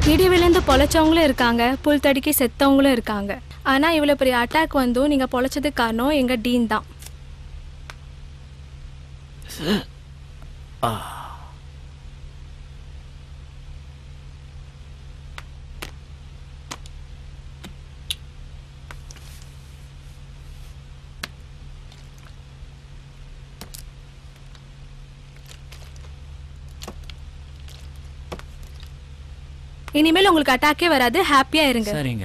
இடி விழுந்து பொழைச்சவங்களும் இருக்காங்க புல் தடுக்கி செத்தவங்களும் இருக்காங்க ஆனா இவ்வளவு பெரிய அட்டாக் வந்தும் நீங்க பொழைச்சதுக்கு காரணம் எங்க டீன் தான் இனிமேல் உங்களுக்கு அட்டாக்கே வராது ஹாப்பியா இருங்க சரிங்க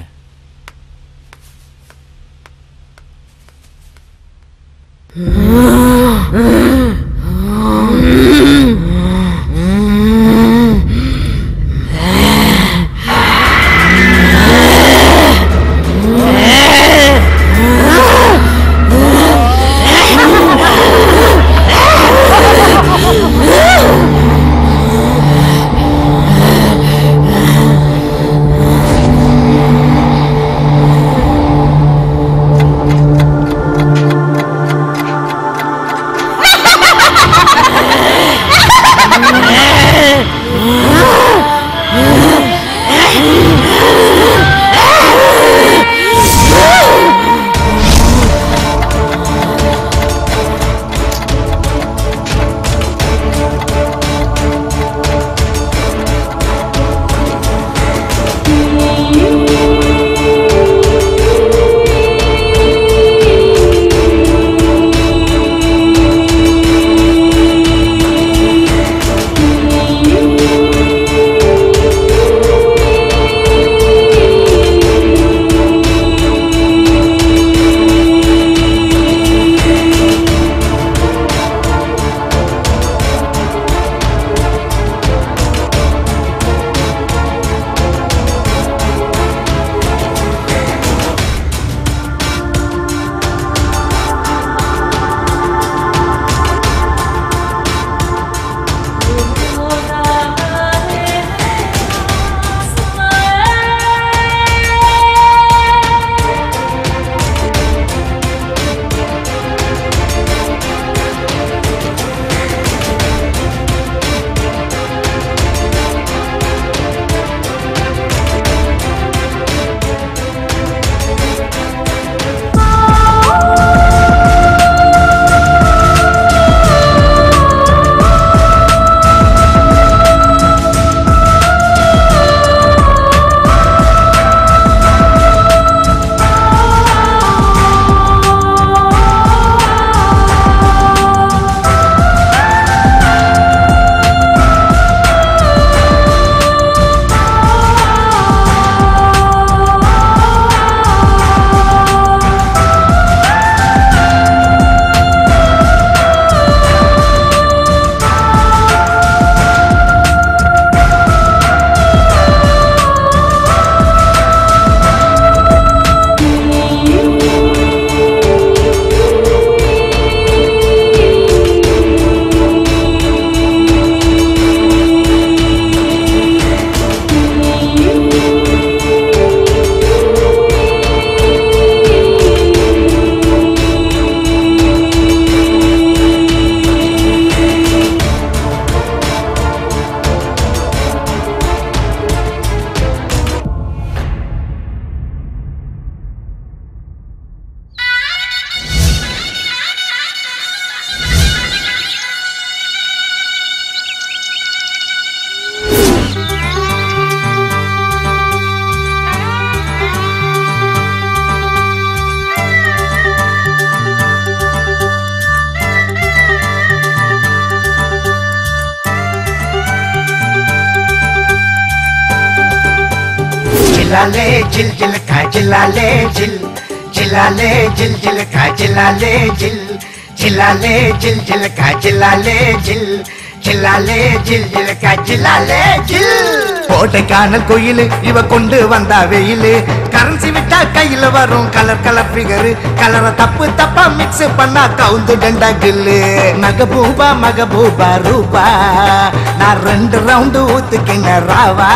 चिल्लाले जिल जिल का चिल्लाले जिल चिल्लाले जिल जिल का चिल्लाले जिल चिल्लाले जिल जिल का चिल्लाले जिल चिल्लाले जिल जिल का चिल्लाले जिल கோட்டைக்கானல் கோயில் இவ கொண்டு வந்தா வெயில் கரன்சி விட்டா கையில வரும் கலர் கலர் ஃபிகர் கலரை தப்பு தப்பா மிக்ஸ் பண்ணா கவுந்து டண்டா கில்லு மகபூபா மகபூபா ரூபா நான் ரெண்டு ரவுண்டு ஊத்துக்கின ராவா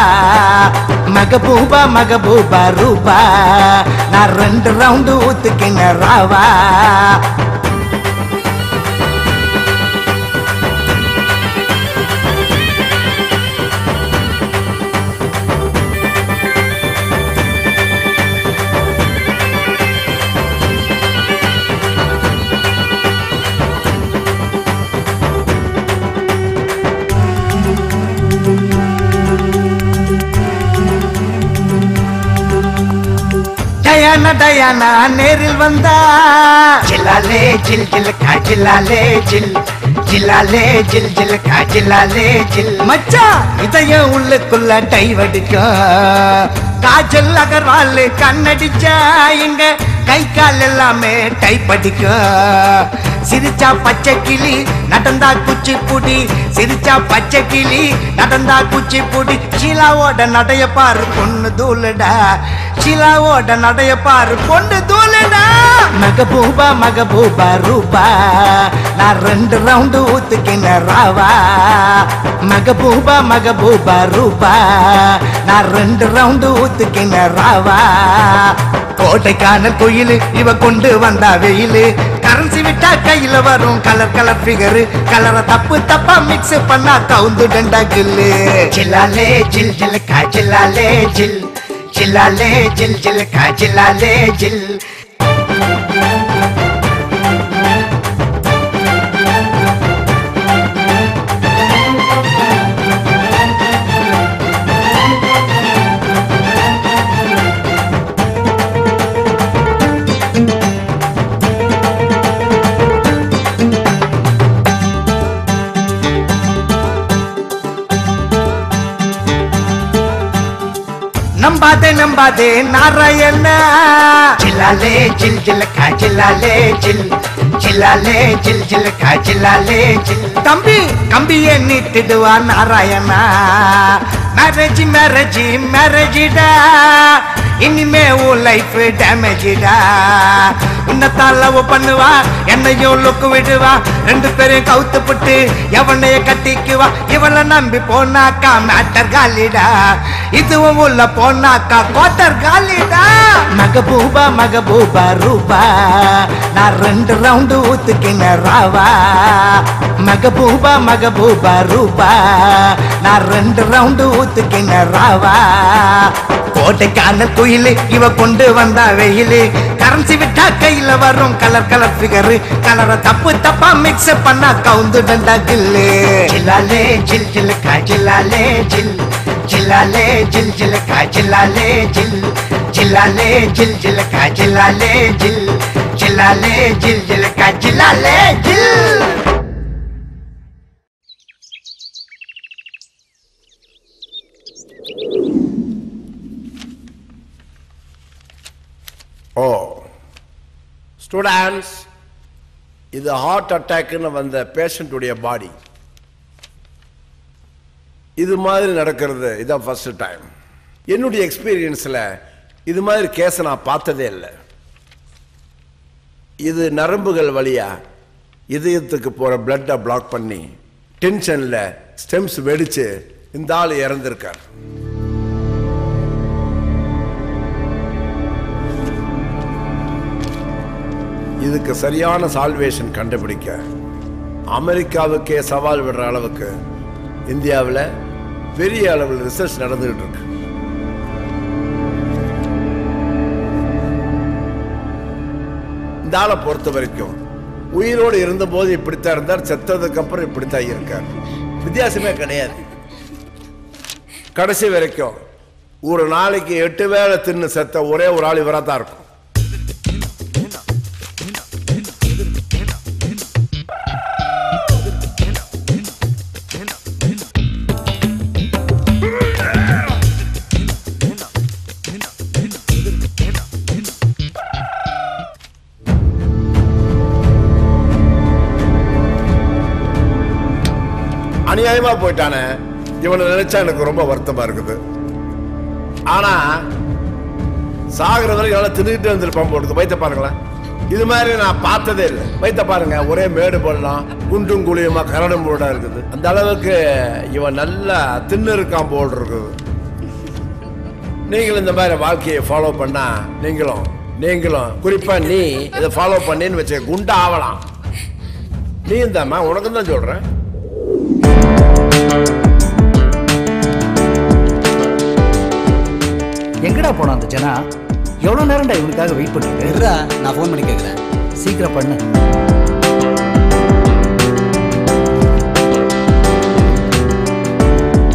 மகபூபா மகபூபா ரூபா நான் ரெண்டு ரவுண்டு ஊத்துக்கின ராவா டயானா டயானா நேரில் வந்தா ஜில்லாலே ஜில் ஜில் கா ஜில்லாலே ஜில் ஜில்லாலே ஜில் ஜில் கா ஜில்லாலே ஜில் மச்சான் இதயம் உள்ளுக்குள்ள டைவடிக்கும் காஜல் அகர்வால் கண்ணடிச்சா இங்க கை கால் எல்லாமே டைப் அடிக்கும் சிரிச்சா பச்சை கிளி நடந்தா குச்சி புடி சிரிச்சா பச்சை கிளி நடந்தா குச்சி புடி ஷீலாவோட நடைய பாரு பொண்ணு தூளுடா ஷீலாவோட நடைய பாரு பொண்ணு தூளுடா மகபூபா மகபூபா ரூபா நான் ரெண்டு ரவுண்டு ஊத்துக்கின ராவா மகபூபா மகபூபா ரூபா நான் ரெண்டு ரவுண்டு ஊத்துக்கின ராவா கோட்டைக்கான குயில் இவ கொண்டு வந்தா வெயில் கரன்சி விட்டா கையில வரும் கலர் கலர் ஃபிகர் கலரை தப்பு தப்பா மிக்ஸ் பண்ணா கவுந்து டண்டா கில்லு ஜில்லாலே ஜில் ஜில் கா ஜில்லாலே ஜில் ஜில்லாலே ஜில் ஜில் கா ஜில்லாலே ஜில் நம்பாதே நம்பாதே நாராயணா ஜில்லாலே ஜில் ஜில் கா ஜில்லாலே ஜில் ஜில்லாலே ஜில் ஜில் கா ஜில்லாலே ஜில் தம்பி கம்பியை நீட்டிடுவா நாராயணா மேரேஜ் மேரேஜ் மேரேஜிடா இனிமே உன் லைஃப் டேமேஜிடா உன்னத்தான் லவ் பண்ணுவா என்னையும் லுக்கு விடுவா ரெண்டு பேரையும் கவுத்து புட்டு எவனைய கட்டிக்குவா இவளை நம்பி போனாக்கா மேட்டர் காலிடா இதுவும் உள்ள போனாக்கா கோட்டர் காலிடா மகபூபா மகபூபா ரூபா நான் ரெண்டு ரவுண்டு ஊத்துக்கின ராவா மகபூபா மகபூபா ரூபா நான் ரெண்டு ரவுண்டு ஊத்துக்கின ராவா கோட்டைக்கான குயில் இவ கொண்டு வந்தா வெயில் கரன்சி விட்டா கையில வரும் கலர் கலர் ஃபிகர் கலரை தப்பு தப்பா மிக்ஸ் பண்ணா கவுந்து டண்டா கில்லு ஜில்லாலே ஜில் ஜில் கா ஜில்லாலே ஜில் ஜில்லாலே ஜில் ஜில் கா ஜில்லாலே ஜில் ஜில்லாலே ஜில் ஜில் கா ஜில்லாலே ஜில் ஜில்லாலே ஜில் ஜில் கா ஜில்லாலே ஜில் ஓ ஸ்டூடெண்ட்ஸ் இது ஹார்ட் அட்டாக்னு வந்த பேஷண்ட்டுடைய பாடி இது மாதிரி நடக்கிறது இதான் ஃபர்ஸ்ட் டைம் என்னுடைய எக்ஸ்பீரியன்ஸில் இது மாதிரி கேஸை நான் பார்த்ததே இல்லை இது நரம்புகள் வழியா இதயத்துக்கு போகிற பிளட்டை பிளாக் பண்ணி டென்ஷனில் ஸ்டெம்ஸ் வெடிச்சு இந்த ஆள் இறந்திருக்கார் இதுக்கு சரியான சால்வேஷன் கண்டுபிடிக்க அமெரிக்காவுக்கே சவால் விடுற அளவுக்கு இந்தியாவில் பெரிய அளவில் ரிசர்ச் நடந்துகிட்டு இருக்கு இந்த ஆளை பொறுத்த வரைக்கும் உயிரோடு இருந்தபோது இப்படித்தான் இருந்தார் செத்ததுக்கு அப்புறம் இப்படித்தான் இருக்கார் வித்தியாசமே கிடையாது கடைசி வரைக்கும் ஒரு நாளைக்கு எட்டு வேளை தின்னு செத்த ஒரே ஒரு ஆள் இவராக தான் இருக்கும் அநியாயமா போயிட்டானே இவனை நினைச்சா எனக்கு ரொம்ப வருத்தமா இருக்குது ஆனா சாகுற வரைக்கும் நல்லா தின்னுட்டு வந்திருப்பான் போடுது வைத்த பாருங்களேன் இது மாதிரி நான் பார்த்ததே இல்லை வைத்த பாருங்க ஒரே மேடு பள்ளம் குண்டும் குழியுமா கரடும் போடா இருக்குது அந்த அளவுக்கு இவன் நல்லா தின்னு இருக்கான் போல் இருக்குது நீங்களும் இந்த மாதிரி வாழ்க்கையை ஃபாலோ பண்ணா நீங்களும் நீங்களும் குறிப்பா நீ இதை ஃபாலோ பண்ணின்னு வச்ச குண்டா ஆகலாம் நீ இந்தாம்மா உனக்கு தான் சொல்றேன் எங்கடா போனான் அந்த ஜனா எவ்வளவு நேரம்டா இவனுக்காக வெயிட் பண்ணிட்டு இருடா நான் ஃபோன் பண்ணி கேட்குறேன் சீக்கிரம் பண்ணு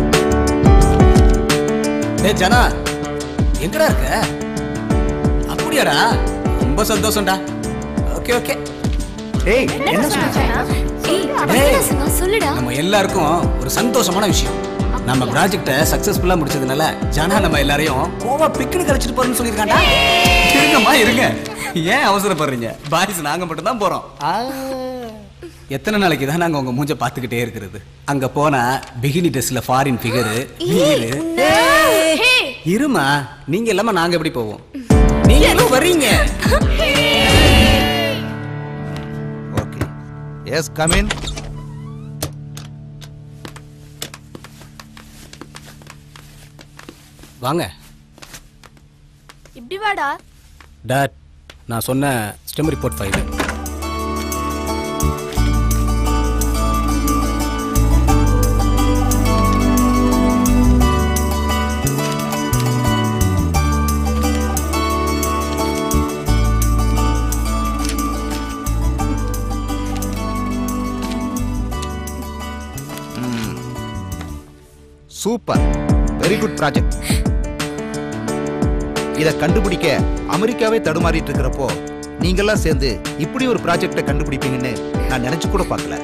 டேய் ஜனா எங்கடா இருக்க அப்படி அப்படியாடா ரொம்ப சந்தோஷம்டா ஓகே ஓகே டேய் என்ன சொன்ன டேய், சொல்லுடா நம்ம எல்லாருக்கும் ஒரு சந்தோஷமான விஷயம் நம்ம ப்ராஜெக்டை சக்சஸ்ஃபுல்லா முடிச்சதுனால ஜனா நம்ம எல்லாரையும் கோவா பிக்னிக் அழைச்சிட்டு போறோம்னு சொல்லியிருக்காண்டா இருங்கம்மா இருங்க ஏன் அவசரப்படுறீங்க பாய்ஸ் நாங்க மட்டும் தான் போறோம் எத்தனை நாளைக்கு தான் நாங்க உங்க மூஞ்ச பார்த்துக்கிட்டே இருக்கிறது அங்க போனா பிகினி ட்ரெஸ்ல ஃபாரின் ஃபிகரு நீரு இருமா நீங்க இல்லாம நாங்க எப்படி போவோம் நீங்க எல்லாம் வர்றீங்க ஓகே எஸ் கமின் வாங்க இப்படி வாடா டாட் நான் சொன்ன stem report file super very good project இதை கண்டுபிடிக்க அமெரிக்காவே தடுமாறிட்டு இருக்கிறப்போ நீங்கெல்லாம் சேர்ந்து இப்படி ஒரு ப்ராஜெக்டை கண்டுபிடிப்பீங்கன்னு நான் நினைச்சு கூட பார்க்கல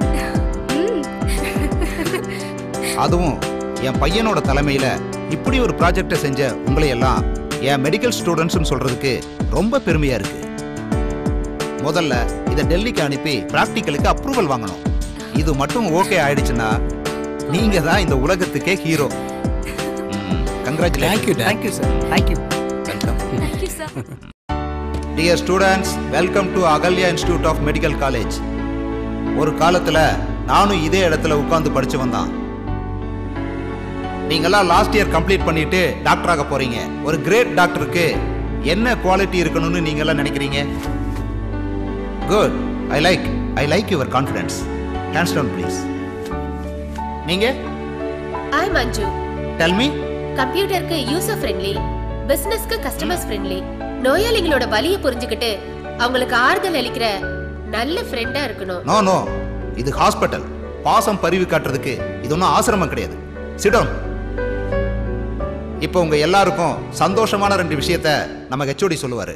அதுவும் என் பையனோட தலைமையில இப்படி ஒரு ப்ராஜெக்டை செஞ்ச உங்களை எல்லாம் என் மெடிக்கல் ஸ்டூடெண்ட்ஸ்னு சொல்றதுக்கு ரொம்ப பெருமையா இருக்கு முதல்ல இதை டெல்லிக்கு அனுப்பி பிராக்டிக்கலுக்கு அப்ரூவல் வாங்கணும் இது மட்டும் ஓகே ஆயிடுச்சுன்னா நீங்க தான் இந்த உலகத்துக்கே hero thank you congratulation thank you sir thank you thank you sir dear students welcome to Ahalya institute of medical college ஒரு காலத்துல நானும் இதே இடத்துல உட்கார்ந்து படிச்சு வந்தான் நீங்கெல்லாம் லாஸ்ட் இயர் கம்ப்ளீட் பண்ணிட்டு டாக்டர் ஆக போறீங்க ஒரு கிரேட் டாக்டருக்கு என்ன குவாலிட்டி இருக்கணும்னு நீங்க எல்லாம் நினைக்கிறீங்க good I like I like your confidence hands down please நீங்க ஐ மஞ்சு டெல் மீ கம்ப்யூட்டருக்கு யூசர் ஃப்ரெண்ட்லி பிசினஸ்க்கு கஸ்டமர்ஸ் ஃப்ரெண்ட்லி நோயாளிகளோட வலியை புரிஞ்சுக்கிட்டு அவங்களுக்கு ஆறுதல் அளிக்கிற நல்ல ஃப்ரெண்டா இருக்கணும் நோ நோ இது ஹாஸ்பிட்டல் பாசம் பரிவு காட்டுறதுக்கு இது ஒன்றும் ஆசிரமம் கிடையாது சிடோன் இப்போ உங்க எல்லாருக்கும் சந்தோஷமான ரெண்டு விஷயத்த நம்ம ஹெச்ஓடி சொல்லுவாரு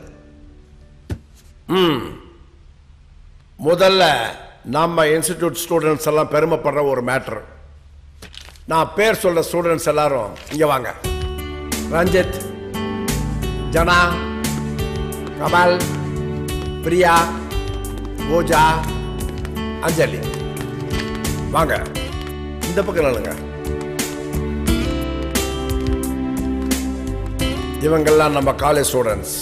ம் முதல்ல நம்ம இன்ஸ்டிடியூட் ஸ்டூடெண்ட்ஸ் எல்லாம் பெருமைப்படுற ஒரு மேட்ரு நான் பேர் சொல்ற ஸ்டூடெண்ட்ஸ் எல்லாரும் இங்க வாங்க ரஞ்சித் ஜனா கமல் பிரியா பூஜா அஞ்சலி வாங்க இந்த பக்கம் நில்லுங்க இவங்கெல்லாம் நம்ம காலேஜ் ஸ்டூடெண்ட்ஸ்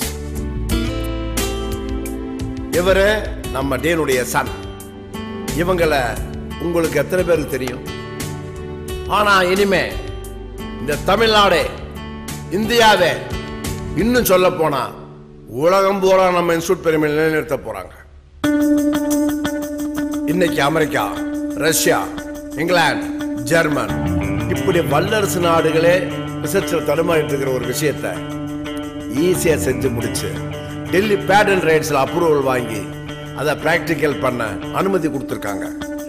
இவரு நம்ம டேனுடைய சன் இவங்களை உங்களுக்கு எத்தனை பேருக்கு தெரியும் ஆனா இனிமே இந்த தமிழ்நாடே இந்தியாவே இன்னும் சொல்ல போனா உலகம் பூரா நம்ம இன்ஸ்டியூட் பெருமை நிலைநிறுத்த போறாங்க இன்னைக்கு அமெரிக்கா ரஷ்யா இங்கிலாந்து ஜெர்மன் இப்படி வல்லரசு நாடுகளே ரிசர்ச்சில் தடுமாறிட்டு இருக்கிற ஒரு விஷயத்தை ஈஸியா செஞ்சு முடிச்சு டெல்லி பேட்டன் ரைட்ஸ்ல அப்ரூவல் வாங்கி அதை பிராக்டிக்கல் பண்ண அனுமதி கொடுத்துருக்காங்க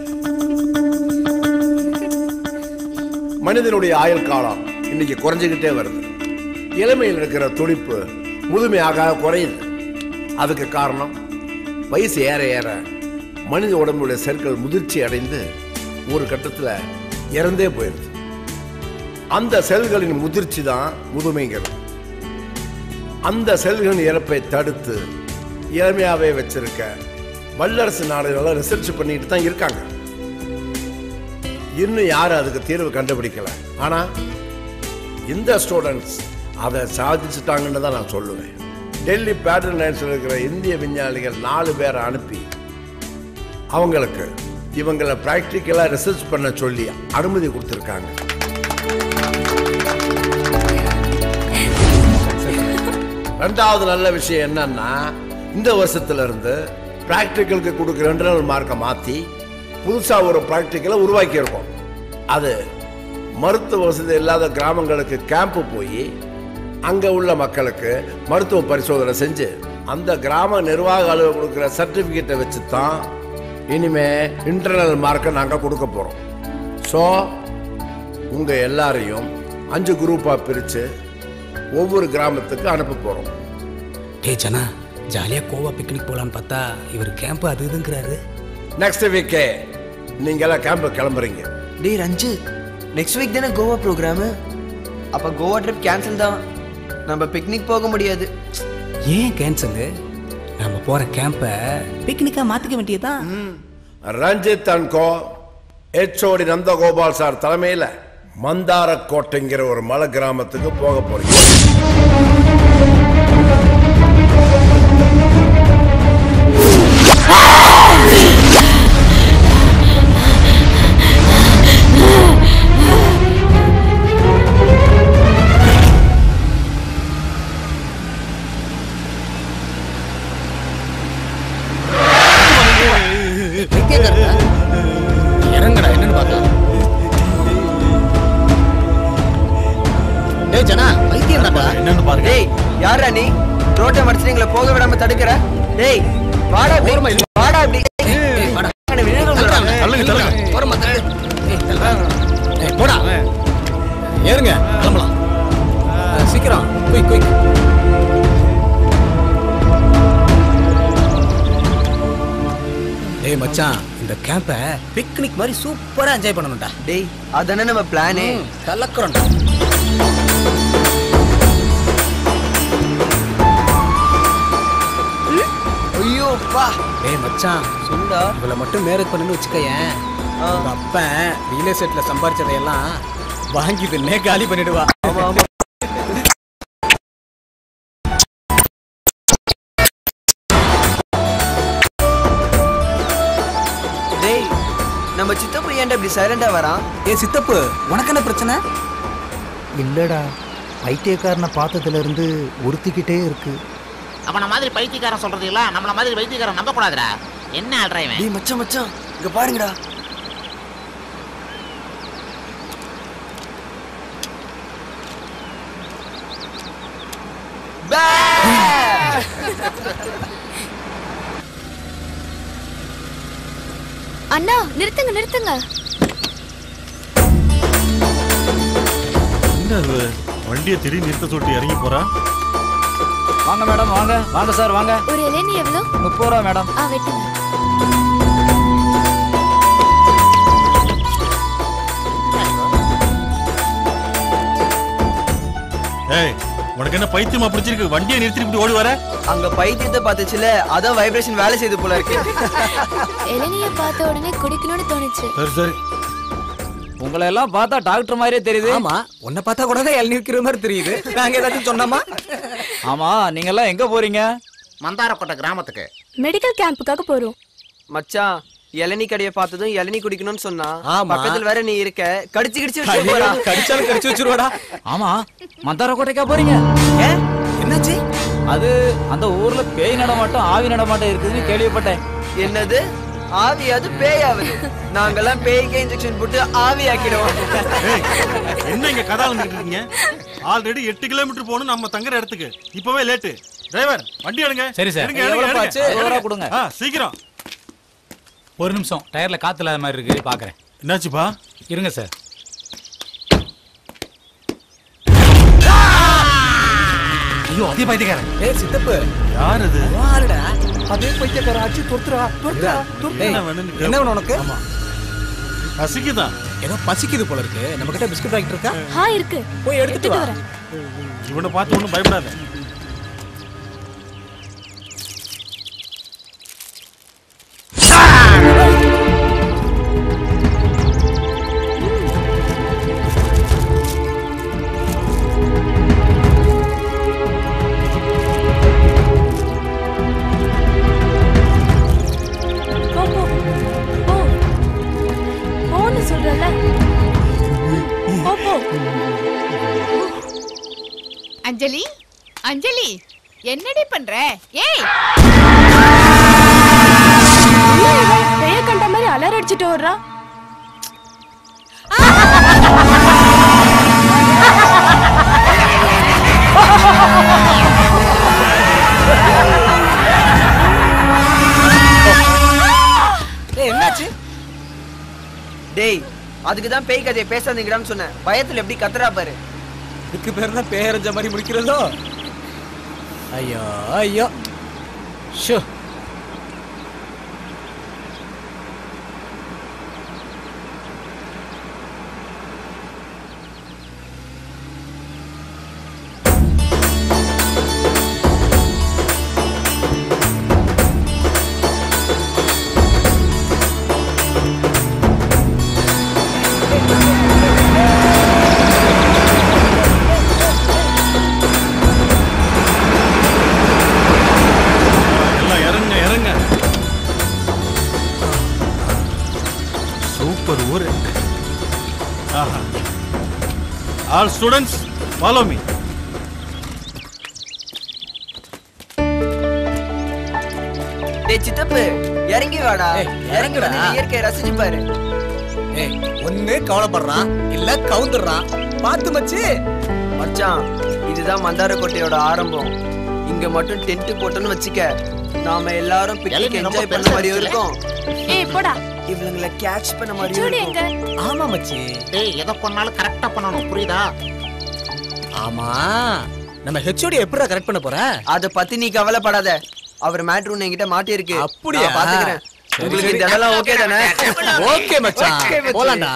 மனிதனுடைய ஆயுள் காலம் இன்னைக்கு குறைஞ்சுக்கிட்டே வருது இளமையில் இருக்கிற துடிப்பு முதுமையாக குறையுது அதுக்கு காரணம் வயசு ஏற ஏற மனித உடம்புடைய செல்கள் முதிர்ச்சி அடைந்து ஒரு கட்டத்தில் இறந்தே போயிடுது அந்த செல்களின் முதிர்ச்சி தான் முதுமைங்கிறது அந்த செல்களின் இறப்பை தடுத்து இளமையாவே வச்சிருக்க வல்லரசு நாடுகள் ரிசர்ச் பண்ணிட்டு தான் இருக்காங்க இன்னும் யாரும் அதுக்கு தீர்வு கண்டுபிடிக்கல ஆனா இந்த ஸ்டூடெண்ட்ஸ் அதை சாதிச்சுட்டாங்கன்னு தான் நான் சொல்லுவேன் டெல்லி பேட்டர்ன் லைன்ஸில் இருக்கிற இந்திய விஞ்ஞானிகள் நாலு பேரை அனுப்பி அவங்களுக்கு இவங்களை ப்ராக்டிக்கலாக ரிசர்ச் பண்ண சொல்லி அனுமதி கொடுத்துருக்காங்க ரெண்டாவது நல்ல விஷயம் என்னன்னா இந்த வருஷத்துல இருந்து பிராக்டிக்கலுக்கு கொடுக்குற இன்டர்னல் மார்க்கை மாற்றி புதுசாக ஒரு ப்ராக்டிக்கலை உருவாக்கியிருக்கோம் அது மருத்துவ வசதி இல்லாத கிராமங்களுக்கு கேம்ப்பு போய் அங்கே உள்ள மக்களுக்கு மருத்துவ பரிசோதனை செஞ்சு அந்த கிராம நிர்வாக அலுவலர் கொடுக்குற சர்டிஃபிகேட்டை வச்சு தான் இனிமே இன்டர்னல் மார்க்கை நாங்கள் கொடுக்க போகிறோம் ஸோ உங்கள் எல்லாரையும் அஞ்சு குரூப்பாக பிரித்து ஒவ்வொரு கிராமத்துக்கு அனுப்ப போகிறோம் டேய் ஜனா ஜாலியாக கோவா பிக்னிக் போகலான்னு பார்த்தா இவர் கேம்ப் அது இதுங்கிறாரு நெக்ஸ்ட் வீக்கே நீங்க எல்லாம் கேம்ப் கிளம்புறீங்க டேய் ரஞ்சித் நெக்ஸ்ட் வீக் தானே கோவா ப்ரோக்ராமு அப்போ கோவா ட்ரிப் கேன்சல் தான் நம்ம பிக்னிக் போக முடியாது ஏன் கேன்சலு நம்ம போகிற கேம்பை பிக்னிக்காக மாற்றிக்க வேண்டியதுதான் Ranjith and co HOD Nandagopal sir தலைமையில் மந்தாரக்கோட்டைங்கிற ஒரு மலை கிராமத்துக்கு போக போறீங்க இறங்கடா என்னன்னு பார்க்கலாம் டேய் ஜனா வைத்தியம் என்னன்னு பாருங்க டேய் யாரா நீ ரோட்டை மடிச்சு எங்களை போக விடாம தடுக்கிற டேய் வாடா இப்படி. வாடா இப்படி அண்ணே, விழுந்து விடுறாங்க. தள்ளுங்க தள்ளுங்க ஓரமா தள்ளு ஏய் தள்ளுடா. ஏய் போடா ஏறுங்க கிளம்பலாம் அஹ், சீக்கிரம் குயிக் குயிக் டேய் மச்சான் இந்த கேம்பை பிக்னிக் மாதிரி சூப்பரா என்ஜாய் பண்ணணும்டா டேய் அதானே நம்ம பிளானே கலக்கிறோம்டா ஐயோ பா டேய் மச்சான் சொல்லுடா இவளை மட்டும் மேரேஜ் பண்ணு வச்சுக்கயேன் உங்க அப்பன் ரியல் எஸ்டேட்ல சம்பாரிச்சதையெல்லாம் வாங்கி தின்னே காலி பண்ணிடுவா ஆமா ஆமா டேய் நம்ம சித்தப்பு ஏன்டா இப்படி சைலண்டா வரான் ஏ சித்தப்பு உனக்கு என்ன பிரச்சனை இல்லடா பைத்தியக்காரனை பார்த்ததுல இருந்து உறுத்திக்கிட்டே இருக்கு அவன மாதிரி பைத்தியக்காரன் சொல்றதெல்லாம் நம்மள மாதிரி வைத்தியக்காரன் நம்ப கூடாதுடா என்ன ஆள்றா இவன் டேய் மச்சான் மச்சான் இங்க பாருங்கடா பே! அண்ணா நிறுத்துங்க நிறுத்துங்க என்ன இது வண்டியை திடீர்னு நிறுத்த சொல்லிட்டு இறங்கி போறா வாங்க மேடம் வாங்க வாங்க சார் வாங்க ஒரு இளநீ எவ்வளோ முப்பது ரூபா மேடம் ஆ வெட்டுங்க ஏய் உனக்கு என்ன பைத்தியமா பிடிச்சிருக்கு வண்டியை நிறுத்திட்டு இப்படி ஓடி வர அங்க பைத்தியத்தை பார்த்துச்சுல அதான் வைப்ரேஷன் வேலை செய்து போல இருக்கு இளநிய பார்த்த உடனே குடிக்கணும்னு தோணுச்சு சரி சரி உங்களை எல்லாம் பார்த்தா டாக்டர் மாதிரியே தெரியுது ஆமா உன்னை பார்த்தா கூட தான் இளநீ விற்கிற மாதிரி தெரியுது நாங்க ஏதாச்சும் சொன்னோமா ஆமா நீங்க எல்லாம் எங்க போறீங்க மந்தாரக்கோட்டை கிராமத்துக்கு மெடிக்கல் கேம்புக்காக போறோம் மச்சான் இளநீ கடையை பார்த்ததும் இளநீ குடிக்கணும்னு சொன்னா ஆமா. பக்கத்துல வேற நீ இருக்க கடிச்சு கடிச்சு வச்சு போறா கடிச்சாலும் கடிச்சு வச்சிருவாடா ஆமா மந்தார கோட்டைக்கா போறீங்க ஏன் என்னாச்சு அது அந்த ஊர்ல பேய் நடமாட்டம் ஆவி நடமாட்டம் இருக்குதுன்னு கேள்விப்பட்டேன் என்னது ஆவியாது பேயாவது நாங்கெல்லாம் பேய்க்கு இன்ஜெக்ஷன் போட்டு ஆவி ஆக்கிடுவோம் ஏய் என்ன இங்க கதை வந்துட்டு இருக்கீங்க ஆல்ரெடி எட்டு கிலோமீட்டர் போகணும் நம்ம தங்குற இடத்துக்கு இப்பவே லேட்டு டிரைவர் வண்டி எடுங்க சரி சார். எடுங்க, எடுங்க, எவ்வளவு எடுங்க. ஆச்சு? எடுங்க. விவரம் கொடுங்க. ஆ, சீக்கிரம் ஒரு நிமிஷம் டயர்ல காத்து இல்லாத மாதிரி இருக்கு பாக்குறேன் என்னாச்சுப்பா இருங்க சார் ஐயோ அதே பைத்தியக்காரன் ஏய் சித்தப்பு யார் அது வாருடா அதே பைத்தியக்கார ஆச்சு தொத்துறா தொத்துறா என்ன வேணும்னு என்ன வேணும் உனக்கு பசிக்குதான் ஏதோ பசிக்குது போல இருக்கு நம்ம கிட்ட பிஸ்கட் பாக்கெட் இருக்கா ஆ இருக்கு போய் எடுத்துட்டு வா வரேன் இவனை பார்த்து ஒன்றும் பயப்படாத போ போ போ போன்னு சொல்றல போ போ அஞ்சலி அஞ்சலி என்னடி பண்ற ஏய் பேய கண்ட மாதிரி அலர் அடிச்சிட்டு வர்றா ஏய் என்னாச்சு டேய் அதுக்கு தான் பேய் கதையை பேசாதீங்கடான்னு சொன்னேன் பயத்துல எப்படி கத்துறா பாரு இதுக்கு பேர் தான் பேரஞ்ச மாதிரி முடிக்கிறதோ ஐயோ ஐயோ ஷோ எல்லாம் இறங்க இறங்க சூப்பர் ஊரு ஆஹா ஆல் ஸ்டூடெண்ட்ஸ் ஃபாலோ மீ டேய் சித்தப்பு இறங்கி வாடா இறங்கி இறங்குடா. வந்து இந்த இயற்கையை ரசிச்சு பாரு ஏய் ஒண்ணு கவலைப்படுறான் இல்ல கவுந்துடுறான் பாத்து மச்சி மச்சான் இதுதான் மந்தார கோட்டையோட ஆரம்பம் இங்க மட்டும் டென்ட் போட்டோன்னு வச்சுக்க நாம எல்லாரும் பிக்னிக் இலைங்க ரொம்ப என்ஜாய் பண்ண பெருசா மாதிரியும் இருக்குல்ல? இருக்கும் ஏய் போடா இவங்கள கேட்ச் பண்ண மாதிரியும் ஜூடி இருக்கும் எங்க ஆமா மச்சி டேய் எதை பண்ணாலும் கரெக்டா பண்ணணும் புரியுதா ஆமா நம்ம ஹெச்ஓடி எப்படிடா கரெக்ட் பண்ண போற அத பத்தி நீ கவலைப்படாத அவர் மேட்ரு ஒண்ணு என்கிட்ட மாட்டி இருக்கு அப்படியா? நான் பாத்துக்கிறேன் சரி, உங்களுக்கு சரி. இந்த இதெல்லாம் ஓகே தானே ஓகே மச்சான் Okay, மச்சி. போலாம்டா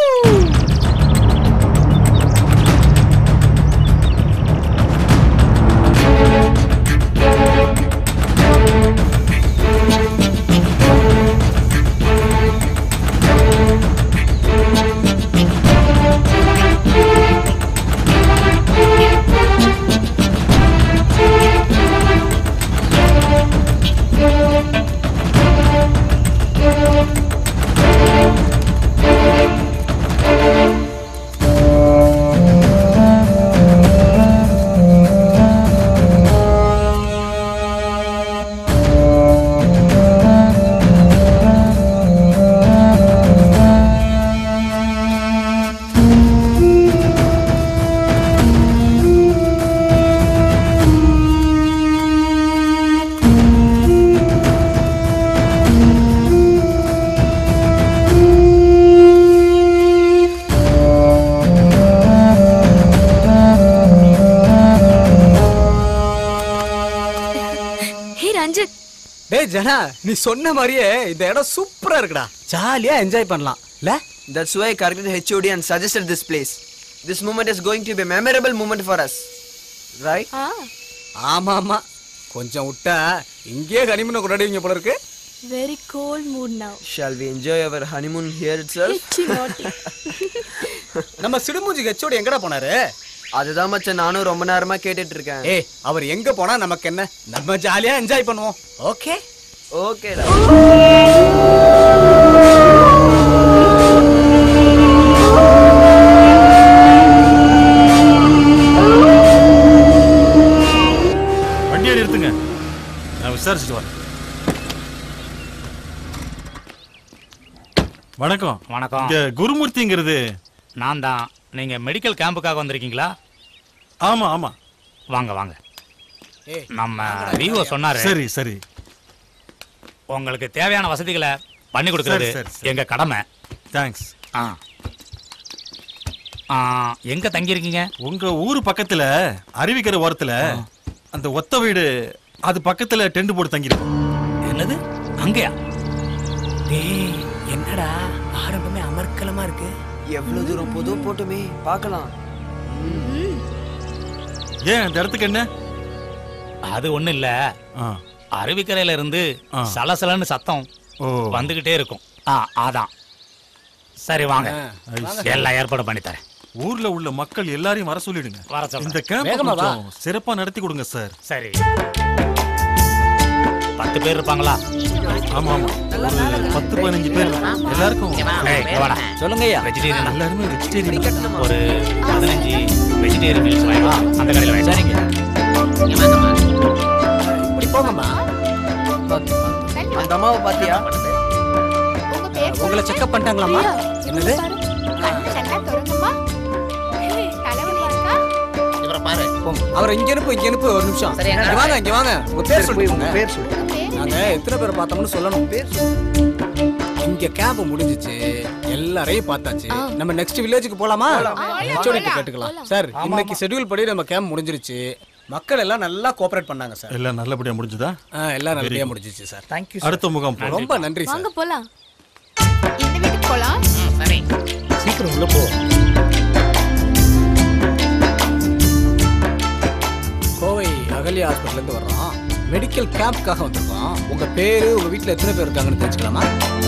ஹே ரஞ்சித் டேய் ஜனா நீ சொன்ன மாதிரியே இந்த இடம் சூப்பரா இருக்குடா ஜாலியா என்ஜாய் பண்ணலாம் இல்ல That's why I corrected HOD and suggested this place. This moment is going to be a memorable moment for us. Right? ஆமா ஆமா கொஞ்சம் விட்டா இங்கேயே கனிமனை கொண்டாடுவீங்க போல இருக்கு very cold mood now Shall we enjoy our honeymoon here itself? நம்ம சிடுமூஞ்சி HOD எங்கடா போனாரு அதுதான் மச்சான் நானும் ரொம்ப நேரமா கேட்டுட்டு இருக்கேன் ஏய் அவர் எங்க போனா நமக்கு என்ன நம்ம ஜாலியா என்ஜாய் பண்ணுவோம் ஓகே ஓகேடா வண்டியை நிறுத்துங்க நான் விசாரிச்சுட்டு வரேன் வணக்கம் வணக்கம் இங்க குருமூர்த்திங்கிறது நான் தான் நீங்க மெடிக்கல் கேம்புக்காக வந்திருக்கீங்களா ஆமா ஆமா வாங்க வாங்க நம்ம விவோ சொன்னாரு சரி சரி உங்களுக்கு தேவையான வசதிகளை பண்ணி கொடுக்கறது சரி, சரி, எங்க கடமை தேங்க்ஸ் ஆ ஆ, எங்க தங்கி இருக்கீங்க உங்க ஊர் பக்கத்துல அருவிக்கரை ஓரத்துல அந்த ஒத்த வீடு அது பக்கத்துல டென்ட் போட்டு தங்கியிருக்கோம் என்னது அங்கயா டேய் என்னடா ஆரம்பமே அமர்க்கலமா இருக்கு எவ்வளவு தூரம் பொது போட்டுமே பார்க்கலாம் ஏன் அந்த இடத்துக்கு என்ன அது ஒண்ணு இல்ல அருவிக்கரையில இருந்து சலசலன்னு சத்தம் வந்துகிட்டே இருக்கும் ஆ அதான் சரி வாங்க எல்லாம் ஏற்பாடு பண்ணி தரேன் ஊர்ல உள்ள மக்கள் எல்லாரையும் வர சொல்லிடுங்க வர சொல்றேன். இந்த கேம்ப் வேகமா வா. கொஞ்சம் சிறப்பா நடத்தி கொடுங்க சார் சரி பத்து பேர் இருப்பாங்களா ஆமா ஆமா ஒரு பத்து பதினஞ்சு பேர் எல்லாருக்கும் ஏய், இங்க வாடா. சொல்லுங்க ஐயா வெஜிடேரியன் எல்லாருமே வெஜிடேரியன் ஒரு பதினஞ்சு வெஜிடேரியன் மீல்ஸ் வாங்கி வா. அந்த கடையில் வாங்கி சரிங்க இப்படி போங்கம்மா அந்த அம்மாவை பாத்தியா உங்களை செக்அப் பண்ணிட்டாங்களாம்மா என்னது இவரை பாரு அவர் இங்க அனுப்பு இங்க அனுப்பு ஒரு நிமிஷம் சரி, இங்க எங்க? வாங்க இங்க வாங்க உங்க பேர் சரி, போய் சொல்லுங்க உங்க பேர் சொல்லு. நாங்க எத்தனை பேர் பார்த்தோம்னு சொல்லணும் பேர் இங்க கேம்ப் முடிஞ்சிச்சு எல்லாரையும் பார்த்தாச்சு நம்ம நெக்ஸ்ட் வில்லேஜுக்கு போலாமா போலாம். ஹெச்ஓடி கேட்டுக்கலாம் சார் இன்னைக்கு ஷெட்யூல் படி நம்ம கேம்ப் முடிஞ்சிருச்சு மக்கள் எல்லாம் நல்லா கோஆபரேட் பண்ணாங்க சார் எல்லாம் நல்லபடியா முடிஞ்சுதா ஆ, எல்லாம் Very நல்லபடியா good. முடிஞ்சிச்சு சார் தேங்க்யூ அடுத்த முகாம் போலாம். ரொம்ப நன்றி சார் வாங்க போலாம் இந்த வீட்டுக்கு போலாம் சரி சீக்கிரம் உள்ள போ கோவை அகல்யா ஹாஸ்பிட்டல்ல இருந்து வர்றோம் மெடிக்கல் கேம்ப்காக வந்திருக்கோம் உங்க பேரு உங்க வீட்ல எத்தனை பேர் இருக்காங்கன்னு தெரிஞ்சுக்கலாமா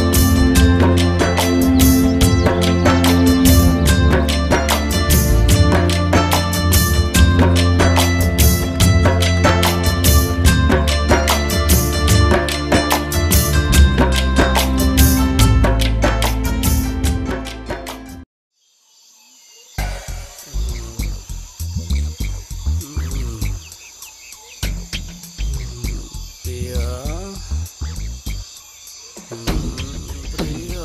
பிரியா பிரியா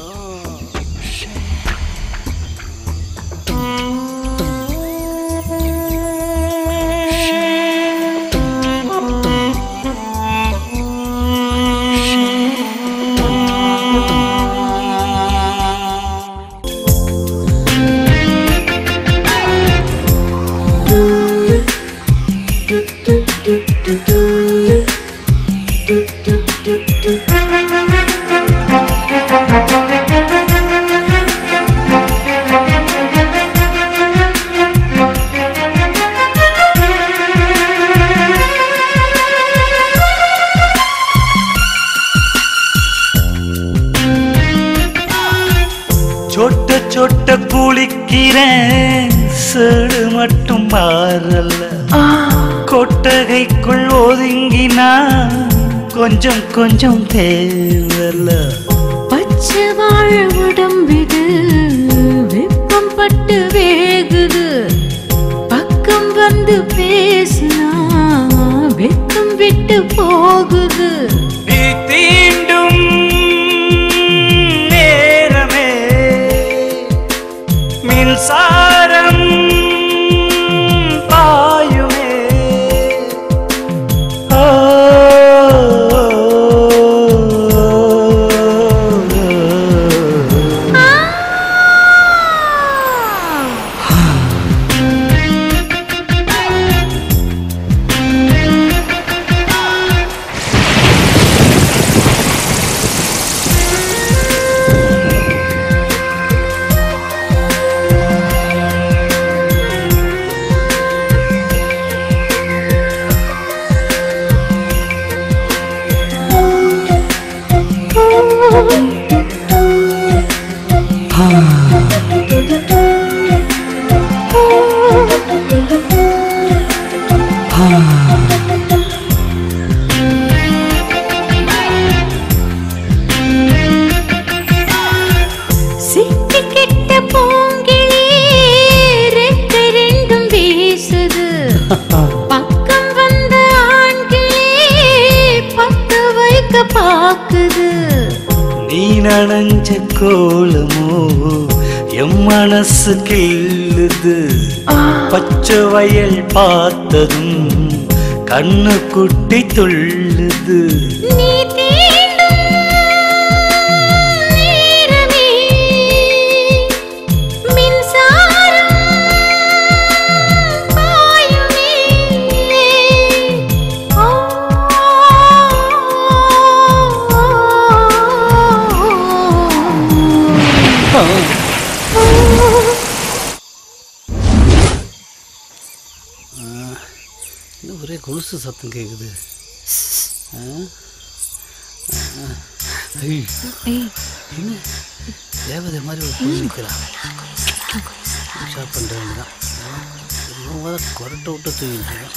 சொட்ட சொட்ட குளிக்கிறேன் சேடு மட்டும் மாறல கொட்டகைக்குள் ஒதுங்கினா கொஞ்சம் கொஞ்சம் தேவல பச்சை வாழ உடம்பிது வெப்பம் பட்டு வேகுது பக்கம் வந்து பேசினா வெக்கம் விட்டு போகுது நீ தீண்டும் நேரமே மின்சாரம் பாயுமே ஓ, சிக்கிக்கிட்ட பூங்கிளி ரெக்கை ரெண்டும் வீசுது பக்கம் வந்த ஆண்கிளி பத்து வைக்க பாக்குது நீ நனைஞ்ச கோலமோ எம் மனசு கிள்ளுது பச்சை வயல் பார்த்ததும் கண்ணு குட்டி துள்ளுது நீ தீண்டும் நேரமே மின்சாரம் பாயுமே ஆ, இன்னும் ஒரே கொலுசு சத்தம் கேட்குது ஆ? ஆ. ஐய், என்ன தேவதை மாதிரி ஒரு பொண்ணு நிற்கிறான் ஷாப் பண்ணுற வேண்டியதான் இவன் வர கொரட்டை விட்டு தூங்கிட்டு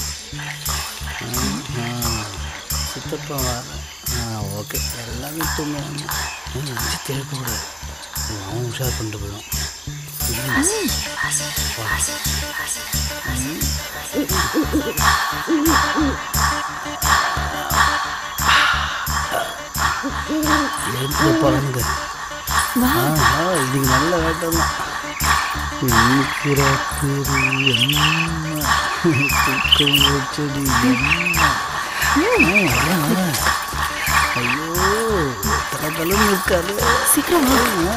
சித்தப்பா வர ஆ ஓகே எல்லாமே தூங்குவாங்க அஞ்சு தேவைக்கூடாது அவன் உஷார் பண்ணிட்டு போயிடும் எழுந்து பழங்க ஆஹா இது நல்ல வேட்டம் தான் இன்னைக்கு ராத்திரி அம்மா தூக்கம் வச்சடி அம்மா ஆ, அதான், அதான். ஐயோ தலை தலைன்னு இருக்காது சீக்கிரம்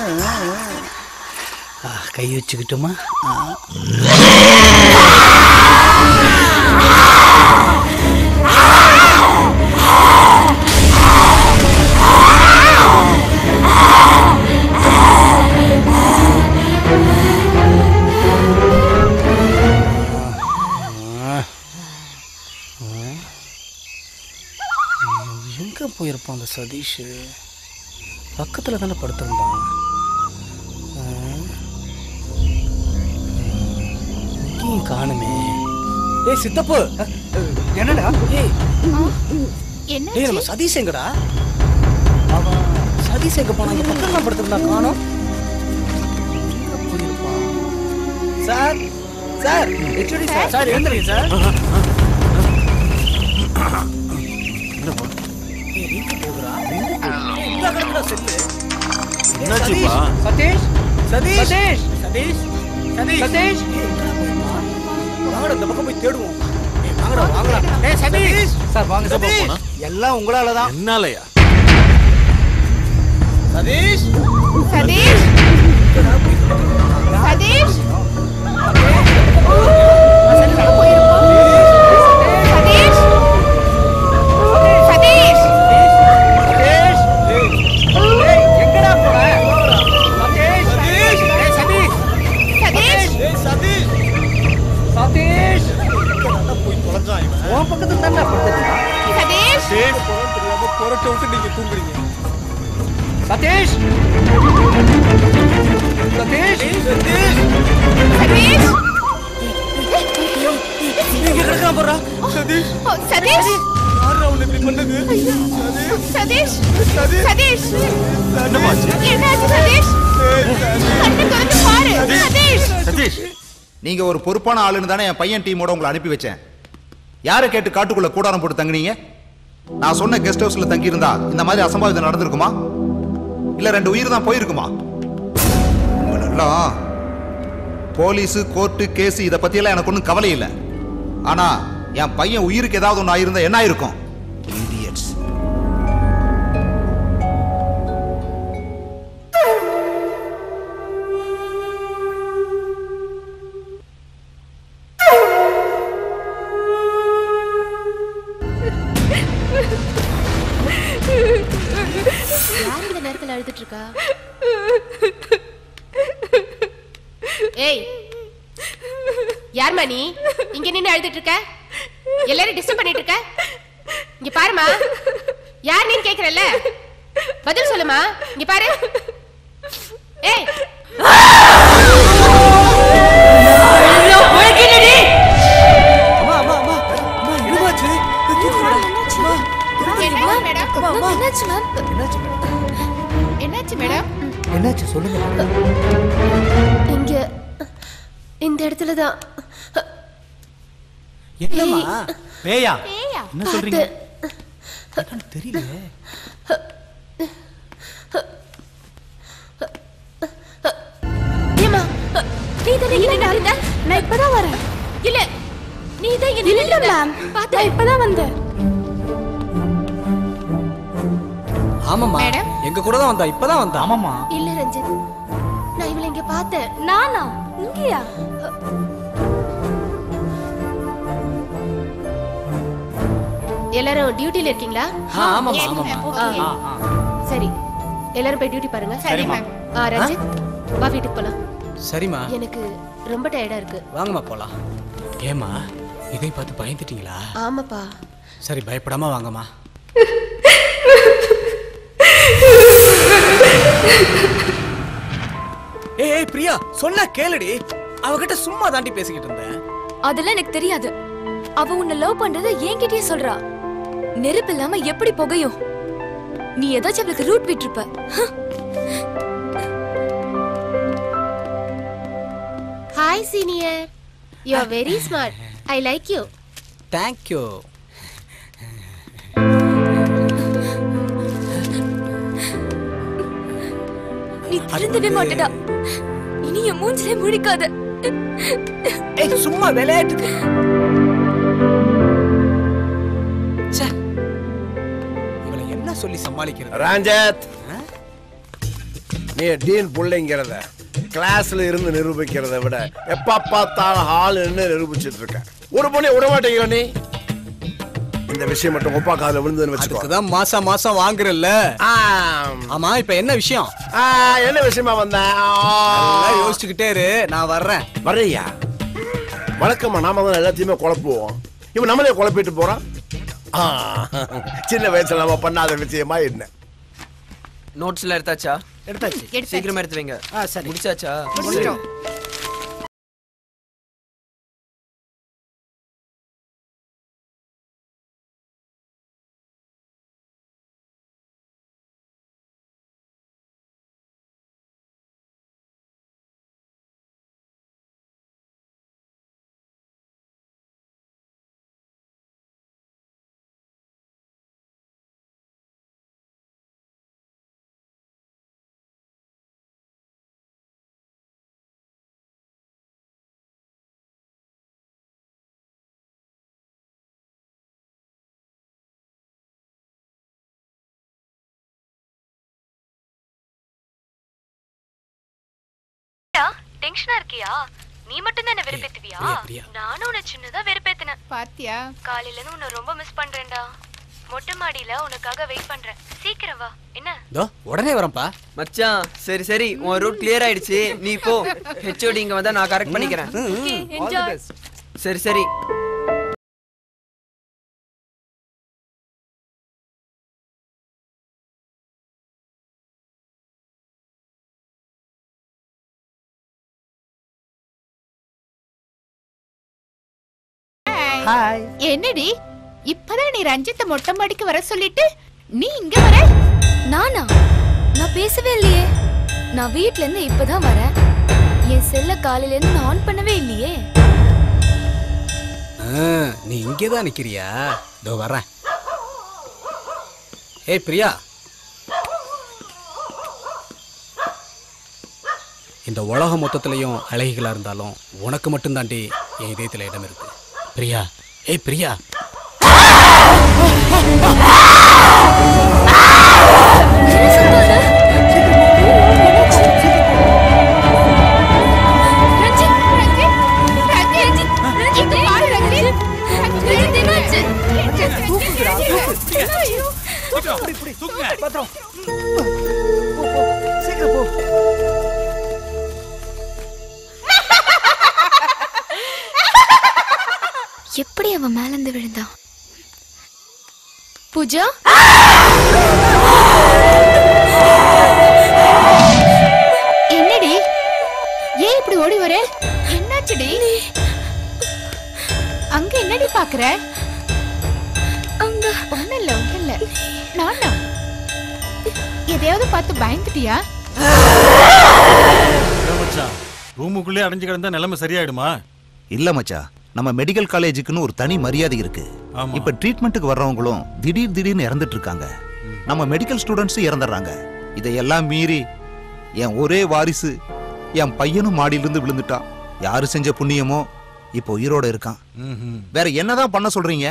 கை வச்சுக்கிட்டோமா ஆ. போயிருப்பான் அந்த சதீஷ் பக்கத்தில் தானே படுத்திருந்தான் ஆ. இங்கேயும் காணுமே ஏய் சித்தப்பு என்னடா ஏய் என்ன டேய் நம்ம சதீஷ் எங்கடா அவன் சதீஷ் எங்க போனா இங்க பக்கம் தான் படுத்திருந்தான் காணோம் எங்க போயிருப்பான்? Sir sir HOD sir sir எழுந்துருங்க சார் ஏய், எங்க போகுறா? எங்க போகுறா? ஏய், இந்தா கிடக்குடா செல்லு. ஏய், என்னாச்சுப்பா? சதீஷ் சதீஷ் சதீஷ் சதீஷ் சதீஷ் சதீஷ் ஏய், எங்கடா போயிருப்பான்? வாங்கடா இந்த பக்கம் போய் தேடுவோம் ஏய், வாங்கடா வாங்கடா ஏய் சதீஷ் சார் வாங்க எங்கப்பா சதீஷ் போனா? எல்லாம் உங்களால தான் என்னாலயா சதீஷ் சதீஷ் சதீஷ் சதீஷ் சதீஷ் எங்கடா போற சதீஷ் சதீஷ் சதீஷ் சதீஷ் ஏய் சதீஷ் சதீஷ் எங்கடா போய் தொலைஞ்சான் இவன் உன் பக்கத்துல தானே படுத்துட்டான் சதீஷ் போறோம் தெரியாம புரட்ட விட்டு நீங்க தூங்குறீங்க சதீஷ் சதீஷ் சதீஷ் சதீஷ் எங்க கிடக்கான் போறா சதீஷ் ஓ, சதீஷ் யாரா உன்னை இப்படி பண்ணது சதீஷ் சதீஷ் சதீஷ் என்னமாச்சு என்னாச்சு சதீஷ் கண்ணு திறந்து பாரு சதீஷ் சதீஷ் நீங்க ஒரு பொறுப்பான ஆளுன்னு தானே என் பையன் டீமோட உங்களை அனுப்பி வச்சேன் யாரை கேட்டு காட்டுக்குள்ள கூடாரம் போட்டு தங்குனீங்க நான் சொன்ன கெஸ்ட் ஹவுஸ்ல தங்கியிருந்தா இந்த மாதிரி அசம்பாவிதம் நடந்திருக்குமா இல்ல ரெண்டு உயிர் தான் போயிருக்குமா உங்களெல்லாம் போலீஸு கோர்ட்டு கேஸ் இதை பத்தியெல்லாம் எனக்கு ஒன்றும் கவலை இல்லை ஆனா என் பையன் உயிருக்கு ஏதாவது ஒன்று ஆயிருந்தா என்ன ஆயிருக்கும் Idiots. யார் இந்த நேரத்துல அழுதுட்டு இருக்கா ஏய் யார்மா நீ இங்க நின்னு அழுதுட்டு இருக்க எல்லாரும் டிஸ்டர்ப் பண்ணிட்டு இருக்க இங்க பாருமா யார் நீன்னு கேக்குறல்ல பதில் சொல்லுமா இங்க பாரு ஏய் அம்மா அம்மா அம்மா அம்மா என்னமாச்சு என்னாச்சு மேடம் என்னாச்சு மேம் என்னாச்சு என்னாச்சு மேடம் என்னாச்சு சொல்லுங்க இங்க இந்த இடத்துல தான் என்னம்மா பேயா பேயா என்ன சொல்றீங்க தெரியல ஏமா நீ தான் இங்க நின்னு அழுத நான் இப்பதான் வரேன் இல்ல நீ தான் இங்க நின்னு இல்ல மேம் நான் இப்பதான் வந்தேன் ஆமாம்மா மேடம்? எங்க கூட தான் வந்தா இப்பதான் வந்தா ஆமாம்மா இல்ல ரஞ்சித் நான் இவளை இங்க பார்த்தேன் நானா இங்கேயா எல்லாரும் டியூட்டில இருக்கீங்களா ஆ, ஆமாம்மா Yes, ஆமாம்மா ma'am. ஆ, Okay. ஆ ஆ சரி எல்லாரும் போய் டியூட்டி பாருங்க சரி மேம் ஆ ரஞ்சித் வா வீட்டுக்கு போலாம் சரிம்மா எனக்கு ரொம்ப டயர்டா இருக்கு வாங்கம்மா போலாம் ஏம்மா இதை பார்த்து பயந்துட்டீங்களா ஆமாப்பா சரி பயப்படாம வாங்கம்மா ஏய் ஏய், பிரியா சொன்னா கேளுடி அவகிட்ட சும்மா தாண்டி பேசிக்கிட்டு இருந்தேன் அதெல்லாம் எனக்கு தெரியாது அவ உன்னை லவ் பண்றத என்கிட்டயே சொல்றா நெருப்பு இல்லாம எப்படி புகையும் நீ ஏதாச்சும் அவளுக்கு ரூட் விட்டுருப்ப hi senior you are very smart I like you thank you நீ திருந்தவே மாட்டடா இனி என் மூஞ்சிலே முழிக்காத ஏய் சும்மா விளையாட்டுக்கு ச்சே. இவளை என்ன சொல்லி சமாளிக்கிறது ராஞ்சத் நீ டீன் பிள்ளைங்கிறத கிளாஸ்ல இருந்து நிரூபிக்கிறத விட எப்ப பார்த்தாலும் ஹால் நின்று நிரூபிச்சிட்டு இருக்க ஒரு பொண்ணை விட மாட்டேங்கிற நீ இந்த விஷயம் மட்டும் ஒப்பா காதுல விழுந்ததுன்னு வச்சுக்கோ அதுக்குதான் மாசம் மாசம் வாங்குறல்ல ஆமா இப்ப என்ன விஷயம் ஆ, என்ன விஷயமா வந்தேன் நல்லா யோசிச்சுக்கிட்டே இரு நான் வர்றேன் வர்றியா வழக்கமா நாம தான் எல்லாத்தையுமே குழப்புவோம் இவன் நம்மளே குழப்பிட்டு போறான் ஆ, சின்ன வயசுல நம்ம பண்ணாத விஷயமா என்ன நோட்ஸ்ல எடுத்தாச்சா எடுத்தாச்சு சீக்கிரமா எடுத்து வைங்க ஆ சரி முடிச்சாச்சா முடிச்சிட்டோம். டென்ஷனா இருக்கியா நீ மட்டும் தான் என்ன வெறுப்பேத்துவியா நானும் உன்னை சின்னதா வெறுப்பேத்தினேன் பாத்தியா காலையில இருந்து உன்னை ரொம்ப மிஸ் பண்றேன்டா மொட்டை மாடியில உனக்காக வெயிட் பண்றேன் சீக்கிரம் வா என்ன இதோ உடனே வரேன்ப்பா மச்சான் சரி சரி உன் ரூட் கிளியர் ஆயிடுச்சு நீ போ ஹெச்ஓடி இங்க வந்தா நான் கரெக்ட் பண்ணிக்கிறேன் enjoy. சரி சரி ஹாய் என்னடி இப்பதான் நீ ரஞ்சித்த மொட்டை மாடிக்கு வர சொல்லிட்டு நீ இங்க வர நானா நான் பேசவே இல்லையே நான் வீட்ல இருந்து இப்பதான் வரேன் என் செல்ல காலையில இருந்து நான் ஆன் பண்ணவே இல்லையே ஆ, நீ இங்கே தான் நிக்கிறியா இதோ வரேன் ஏய் பிரியா இந்த உலகம் மொத்தத்திலையும் அழகிகளா இருந்தாலும் உனக்கு மட்டும்தாண்டி என் இதயத்துல இடம் இருக்கு பிரியா ஏய் பிரியா சீக்கிரம் போ எப்படி அவன் மேல இருந்து விழுந்தான் பூஜா என்னடி ஏன் இப்படி ஓடி வர என்னாச்சுடி அங்க என்னடி பாக்குற அங்க ஒண்ணு இல்ல ஒண்ணு இல்ல நானா எதையாவது பார்த்து பயந்துட்டியா மச்சான் ரூமுக்குள்ளே அடைஞ்சு கிடந்தா நிலைமை சரியாயிடுமா இல்ல மச்சான் நம்ம மெடிக்கல் காலேஜுக்குன்னு ஒரு தனி மரியாதை இருக்கு ஆமா. இப்ப ட்ரீட்மெண்ட்டுக்கு வர்றவங்களும் திடீர் திடீர்னு இறந்துட்டு இருக்காங்க நம்ம மெடிக்கல் ஸ்டூடெண்ட்ஸும் இறந்துடுறாங்க இதையெல்லாம் மீறி என் ஒரே வாரிசு என் பையனும் மாடியிலிருந்து விழுந்துட்டான் யாரு செஞ்ச புண்ணியமோ இப்போ உயிரோட இருக்கான் ம்ஹும். வேற என்னதான் பண்ண சொல்றீங்க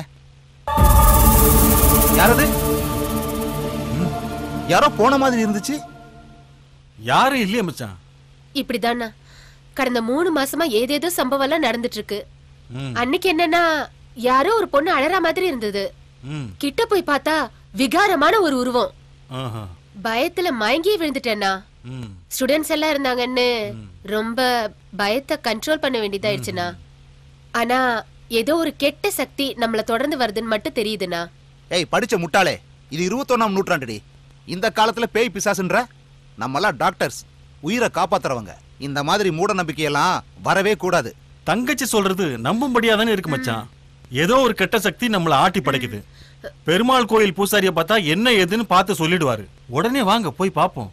யாரது ம், யாரோ போன மாதிரி இருந்துச்சு யாரும் இல்லையே மச்சான் இப்படிதானா கடந்த மூணு மாசமா ஏதேதோ சம்பவம் எல்லாம் நடந்துட்டு இருக்கு ம். அன்னைக்கு என்னன்னா யாரோ ஒரு பொண்ணு அழற மாதிரி இருந்தது ம். கிட்ட போய் பார்த்தா விகாரமான ஒரு உருவம் ஆஹா. பயத்துல மயங்கி விழுந்துட்டேன்னா ம். ஸ்டூடெண்ட்ஸ் எல்லாம் இருந்தாங்கன்னு ரொம்ப பயத்தை கண்ட்ரோல் பண்ண வேண்டியதாயிடுச்சுண்ணா ஆனா ஏதோ ஒரு கெட்ட சக்தி நம்மள தொடர்ந்து வருதுன்னு மட்டும் தெரியுதுண்ணா ஏய் படிச்ச முட்டாளே இது இருபத்தொன்னாம் நூற்றாண்டுடி இந்த காலத்துல பேய் பிசாசுன்ற நம்மலாம் டாக்டர்ஸ் உயிரை காப்பாத்துறவங்க இந்த மாதிரி மூட நம்பிக்கையெல்லாம் வரவே கூடாது தங்கச்சி சொல்றது நம்பும்படியா தானே இருக்கு மச்சான் ஏதோ ஒரு கெட்ட சக்தி நம்மள ஆட்டி படைக்குது பெருமாள் கோயில் பூசாரிய பார்த்தா என்ன ஏதுன்னு பார்த்து சொல்லிடுவாரு உடனே வாங்க போய் பாப்போம்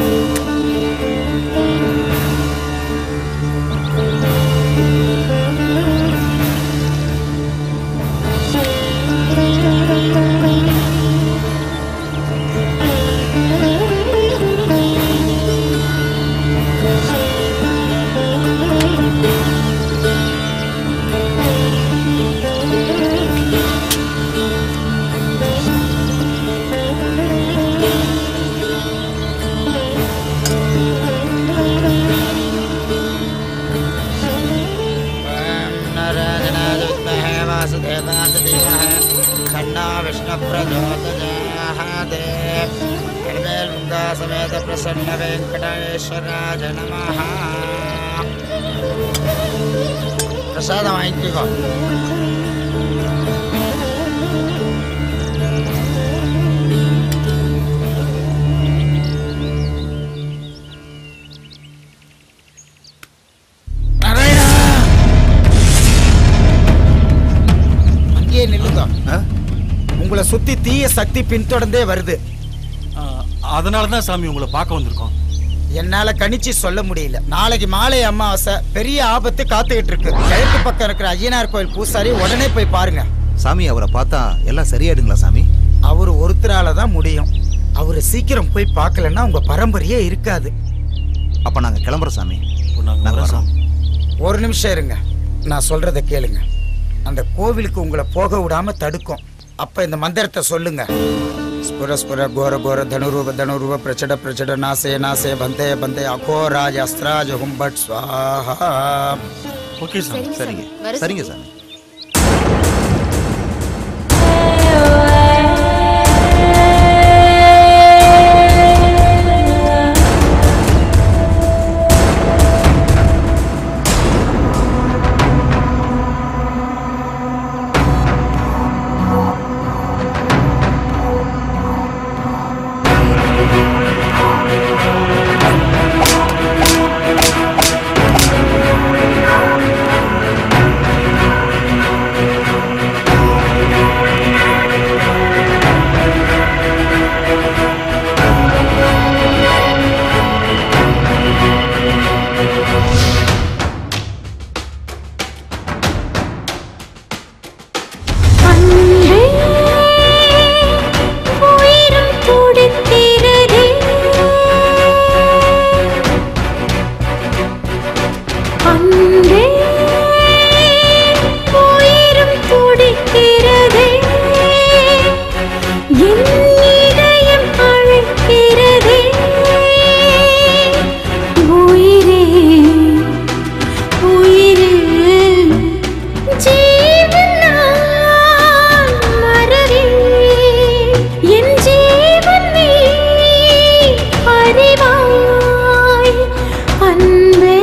विद्महे वासुदेवाय धीमहि तन्नो विष्णुप्रचोदयात् हनुमेन्मुगा समेत प्रसन्न वेङ्कटेश्वराय नमः பிரசாதம் வாங்கிக்கோ அப்படியே நில்லுங்க உங்களை சுத்தி தீய சக்தி பின்தொடர்ந்தே வருது அதனால தான் சாமி உங்களை பார்க்க வந்திருக்கோம் என்னால கணிச்சு சொல்ல முடியல நாளைக்கு மாலை அமாவாசை பெரிய ஆபத்து காத்துக்கிட்டு இருக்கு கிழக்கு பக்கம் இருக்கிற ஐயனார் கோயில் பூசாரி உடனே போய் பாருங்க சாமி அவரை பார்த்தா எல்லாம் சரியாயிடுங்களா சாமி அவர் ஒருத்தரால தான் முடியும் அவரை சீக்கிரம் போய் பார்க்கலன்னா உங்க பரம்பரையே இருக்காது அப்ப நாங்க கிளம்புறோம் சாமி நாங்க வரோம் ஒரு நிமிஷம் இருங்க நான் சொல்றத கேளுங்க அந்த கோவிலுக்கு உங்களை போக விடாம தடுக்கும் அப்ப இந்த மந்திரத்தை சொல்லுங்க ஸ்புர ஸ்புர கோர கோர தனுரூப தனுரூப பிரச்சட பிரச்சட நாசே நாசே பந்தே பந்தே அகோராஜ அஸ்திராஜ ஹும்பட் ஸ்வாஹா ஓகே சாமி. சரிங்க. வர சரிங்க சாமி. சாமி அன்பே உயிரும் துடிக்கிறதே அன்பே உயிரும் துடிக்கிறதே என் இதயம் அழைக்கிறதே உயிரே உயிரே ஜீவன் நான் மறவேன். என் ஜீவன் நீ அறிவாய் அன்பே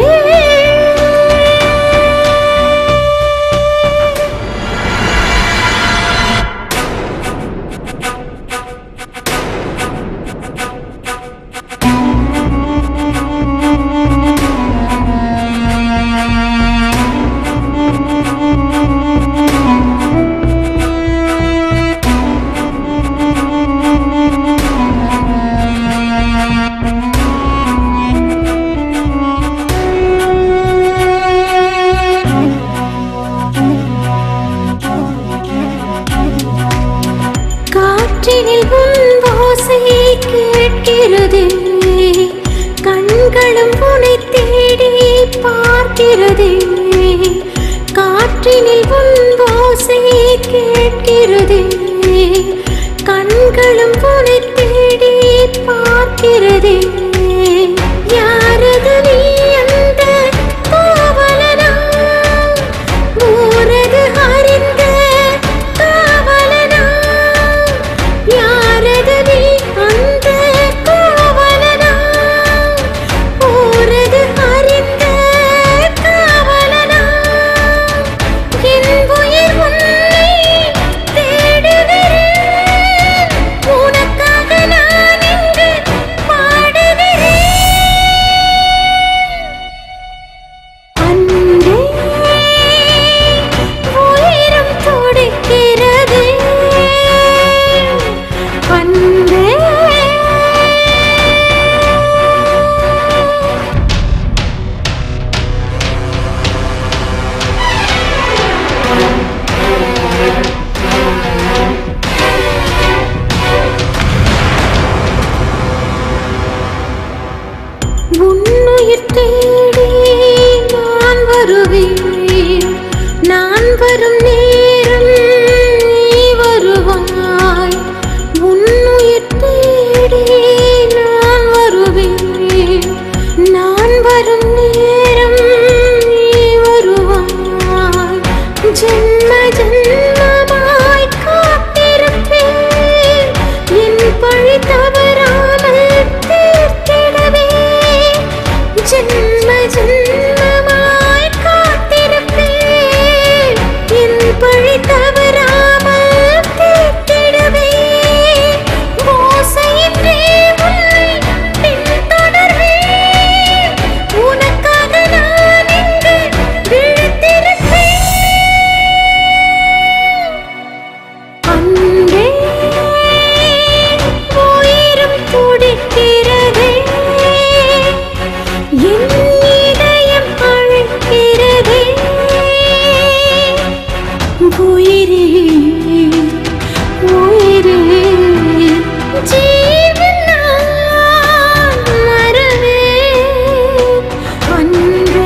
காற்றினில் உன் ஓசை கேட்கிறதே கண்களும் உனை தேடி பார்க்கிறதே காற்றினில் உன் ஓசை கேட்கிறதே கண்களும் உனை தேடி பார்க்கிறதே யாரது நீ அந்த காவலனா ஊரது அறிந்த காவலனா யாரது நீ அந்த காவலனா ஊரது அறிந்த காவலனா என் உயிர் உன்னை தேடுகிறேன் உனக்காக நான் இங்கு பாடுகிறேன் அன்பே உயிரும் துடிக்கிறதே அன்பே உன்னுயிர் தேடி நான் வருவேன் நான் வரும் நேரம் நீ வருவாய் உன்னுயிர் தேடி நான் வருவேன் நான் வரும் நேரம் நீ வருவாய் ஜென்ம ஜென்மமாய் காத்திருப்பேன் என் பழி தவறாமல் தீர்த்திடவே ஜென்ம ஜென்மமாய் காத்திருப்பேன் என் பழி தவறாமல் தீர்த்திடவே ஓசையின்றி உன்னை பின்தொடர்வேன் உனக்காக நான் இங்கு விழித்திருப்பேன் உயிரே உயிரே ஜீவன் நான் மறவே அன்பே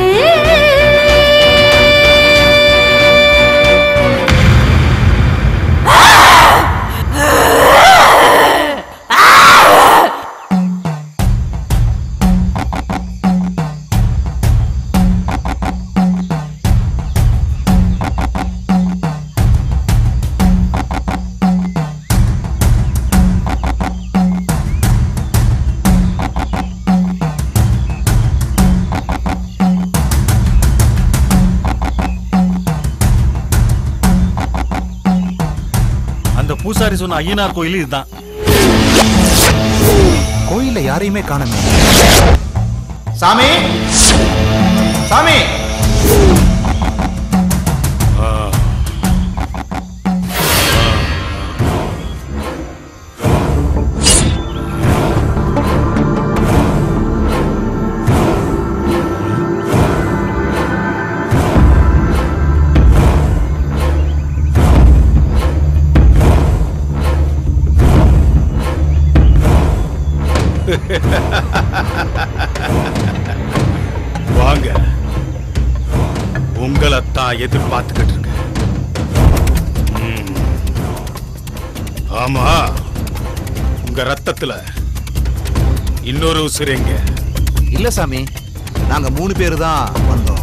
அந்த பூசாரி சொன்ன ஐயனார் கோயில் இதுதான் கோயில்ல யாரையுமே காணமே சாமி சாமி வாங்க உங்களைத்தான் எதிர்பார்த்துக்கிட்டு இருக்கேன் ம். ஆமா உங்க ரத்தத்துல இன்னொரு உசுரெங்க இல்ல சாமி நாங்க மூணு பேர் தான் வந்தோம்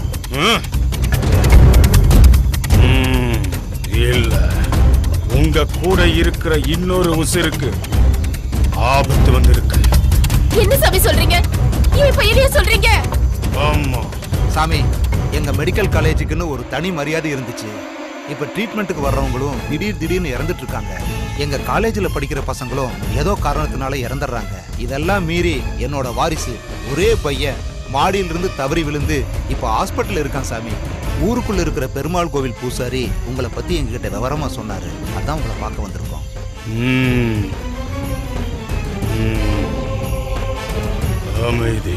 இல்ல உங்க கூட இருக்கிற இன்னொரு உசிருக்கு ஆபத்து வந்திருக்கு என்ன சாமி சொல்றீங்க இவன் பையனையே சொல்றீங்க ஆமா சாமி எங்க மெடிக்கல் காலேஜுக்குன்னு ஒரு தனி மரியாதை இருந்துச்சு இப்ப ட்ரீட்மெண்ட்டுக்கு வர்றவங்களும் திடீர் திடீர்னு இறந்துட்டு இருக்காங்க எங்க காலேஜ்ல படிக்கிற பசங்களும் ஏதோ காரணத்தினால இறந்துடுறாங்க இதெல்லாம் மீறி என்னோட வாரிசு ஒரே பையன் மாடியிலிருந்து தவறி விழுந்து இப்ப ஹாஸ்பிட்டல் இருக்கான் சாமி ஊருக்குள்ள இருக்கிற பெருமாள் கோவில் பூசாரி உங்களை பத்தி எங்ககிட்ட விவரமா சொன்னாரு அதான் உங்களை பார்க்க வந்திருக்கோம் ம். ம். அமைதி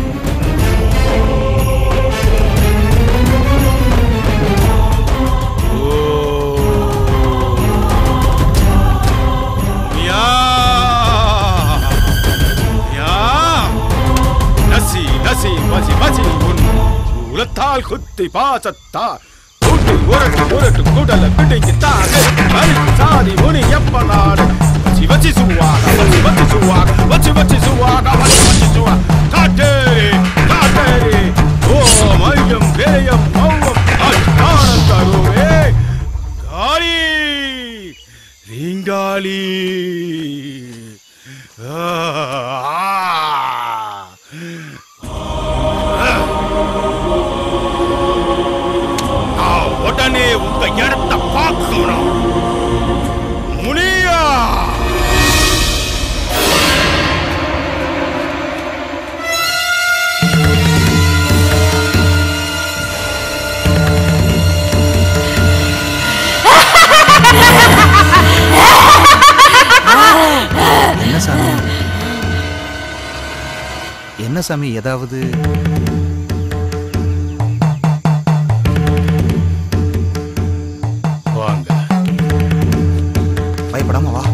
யா யா நசி நசி மசி மசி உன் உலத்தால் குத்தி பாசத்தால் கூட்டி உரட்டு உரட்டு குடல பிடிங்கி தாங்க அரிசி சாதி முனி எப்ப நாடு வச்சி வச்சி சுவாக வச்சி வச்சி சுவாக வச்சி வச்சி சுவாக வச்சி வச்சி சுவாக காட்டேரி காட்டேரி ஓ மையம் வேயம் மௌனம் அஷ்டானம் தருவே காளி ரீங்காளி நான் உடனே உங்க இடத்த பார்க்கணும் முனியா என்ன சாமி என்ன சாமி ஏதாவது வாங்க பயப்படாம வா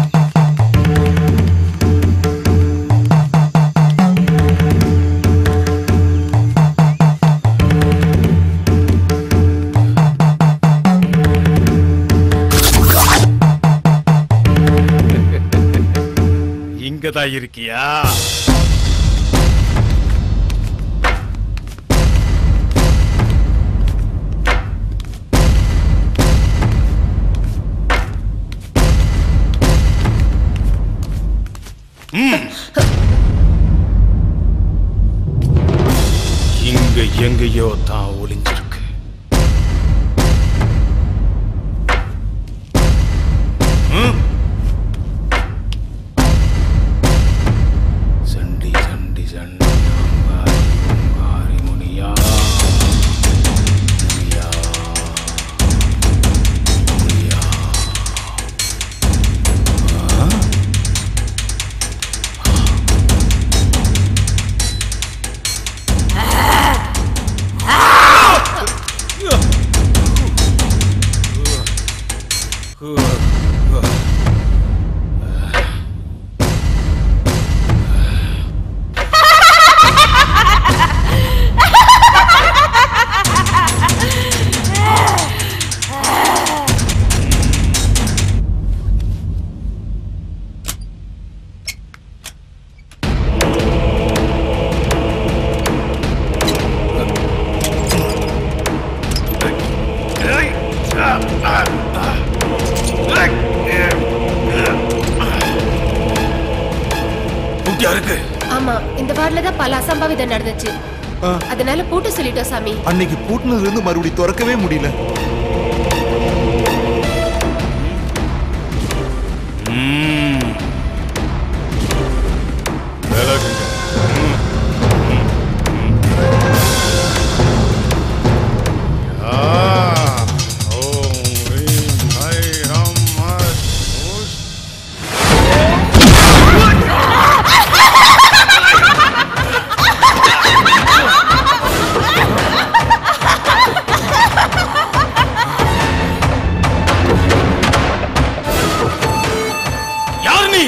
இங்கதான் இருக்கியா ம். இங்க எங்கேயோ தான் ஒளிஞ்சிருக்கு ம்? சண்டி சண்டி சண்டி அங்காரி அங்காரி முனியா முனியா முனியா ஆ? Ah! பூட்டியா இருக்கு ஆமா இந்த வார்டுல தான் பல அசம்பாவிதம் நடந்துச்சு அதனால பூட்டு சொல்லிட்டோம் சாமி அன்னைக்கு பூட்டினதுல இருந்து மறுபடியும் திறக்கவே முடியல விலகுங்க யார் நீ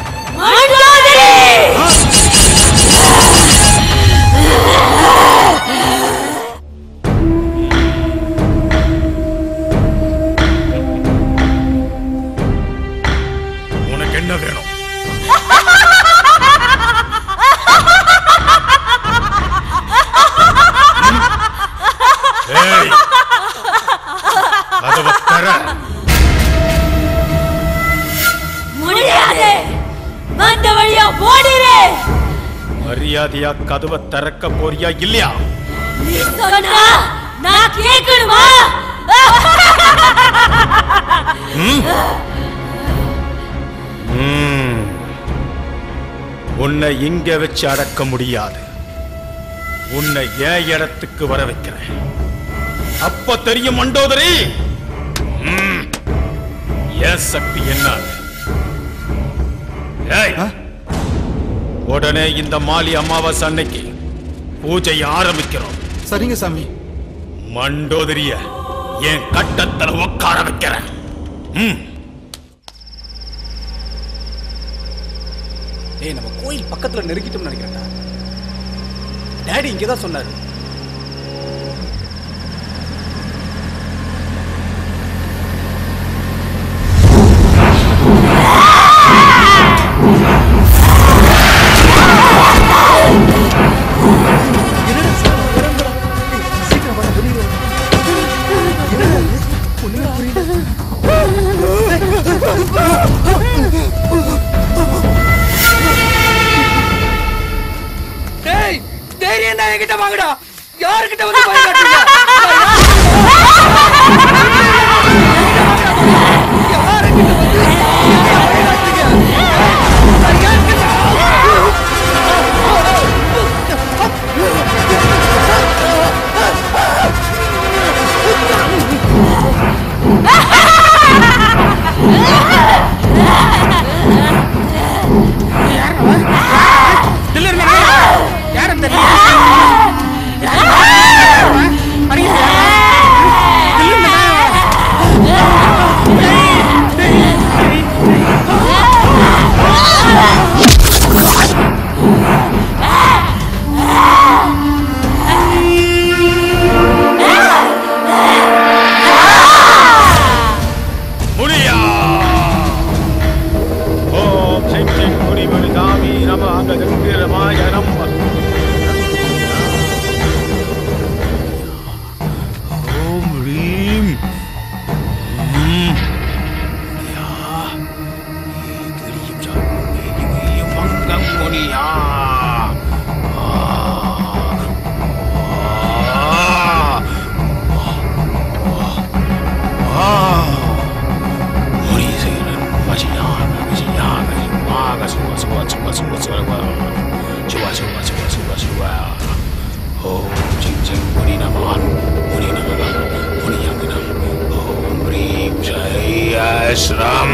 உனக்கு என்ன வேணும் ஏய், கதவை தர முடியாது வந்த வழியா ஓடிரு மரியாதையா கதவை திறக்க போறியா இல்லையா நீ சொன்னா நான் கேட்கணுமா ம்? ம். உன்னை இங்க வச்சு அடக்க முடியாது உன்னை ஏன் இடத்துக்கு வர வைக்கிறேன் அப்ப தெரியும் மண்டோதரி ம். என் சக்தி என்ன ஏய் உடனே இந்த மாலி அமாவாசை அன்னைக்கு பூஜையை ஆரம்பிக்கிறோம் சரிங்க சாமி மண்டோதரிய என் கட்டத்துல உட்கார வைக்கிறேன் ம் ஏய் நம்ம கோயில் பக்கத்துல நெருங்கிட்டோம்னு நினைக்கிறேன்டா டேடி இங்கே தான் சொன்னாரு டேய் தைரியம் தான் என்கிட்ட வாங்கடா யாருக்கிட்ட வந்து பயம் காட்டுறீங்க முனியா ஓம் செங் செங் முனி முனி காமி நம அங்க கம்பீரமாய நம்ம ஓம் ரீம் ம். யா. கிரியும் ஜா- கிரியும் மங்கம் முனியா. ஆ. ஆ. ஆ. Ashram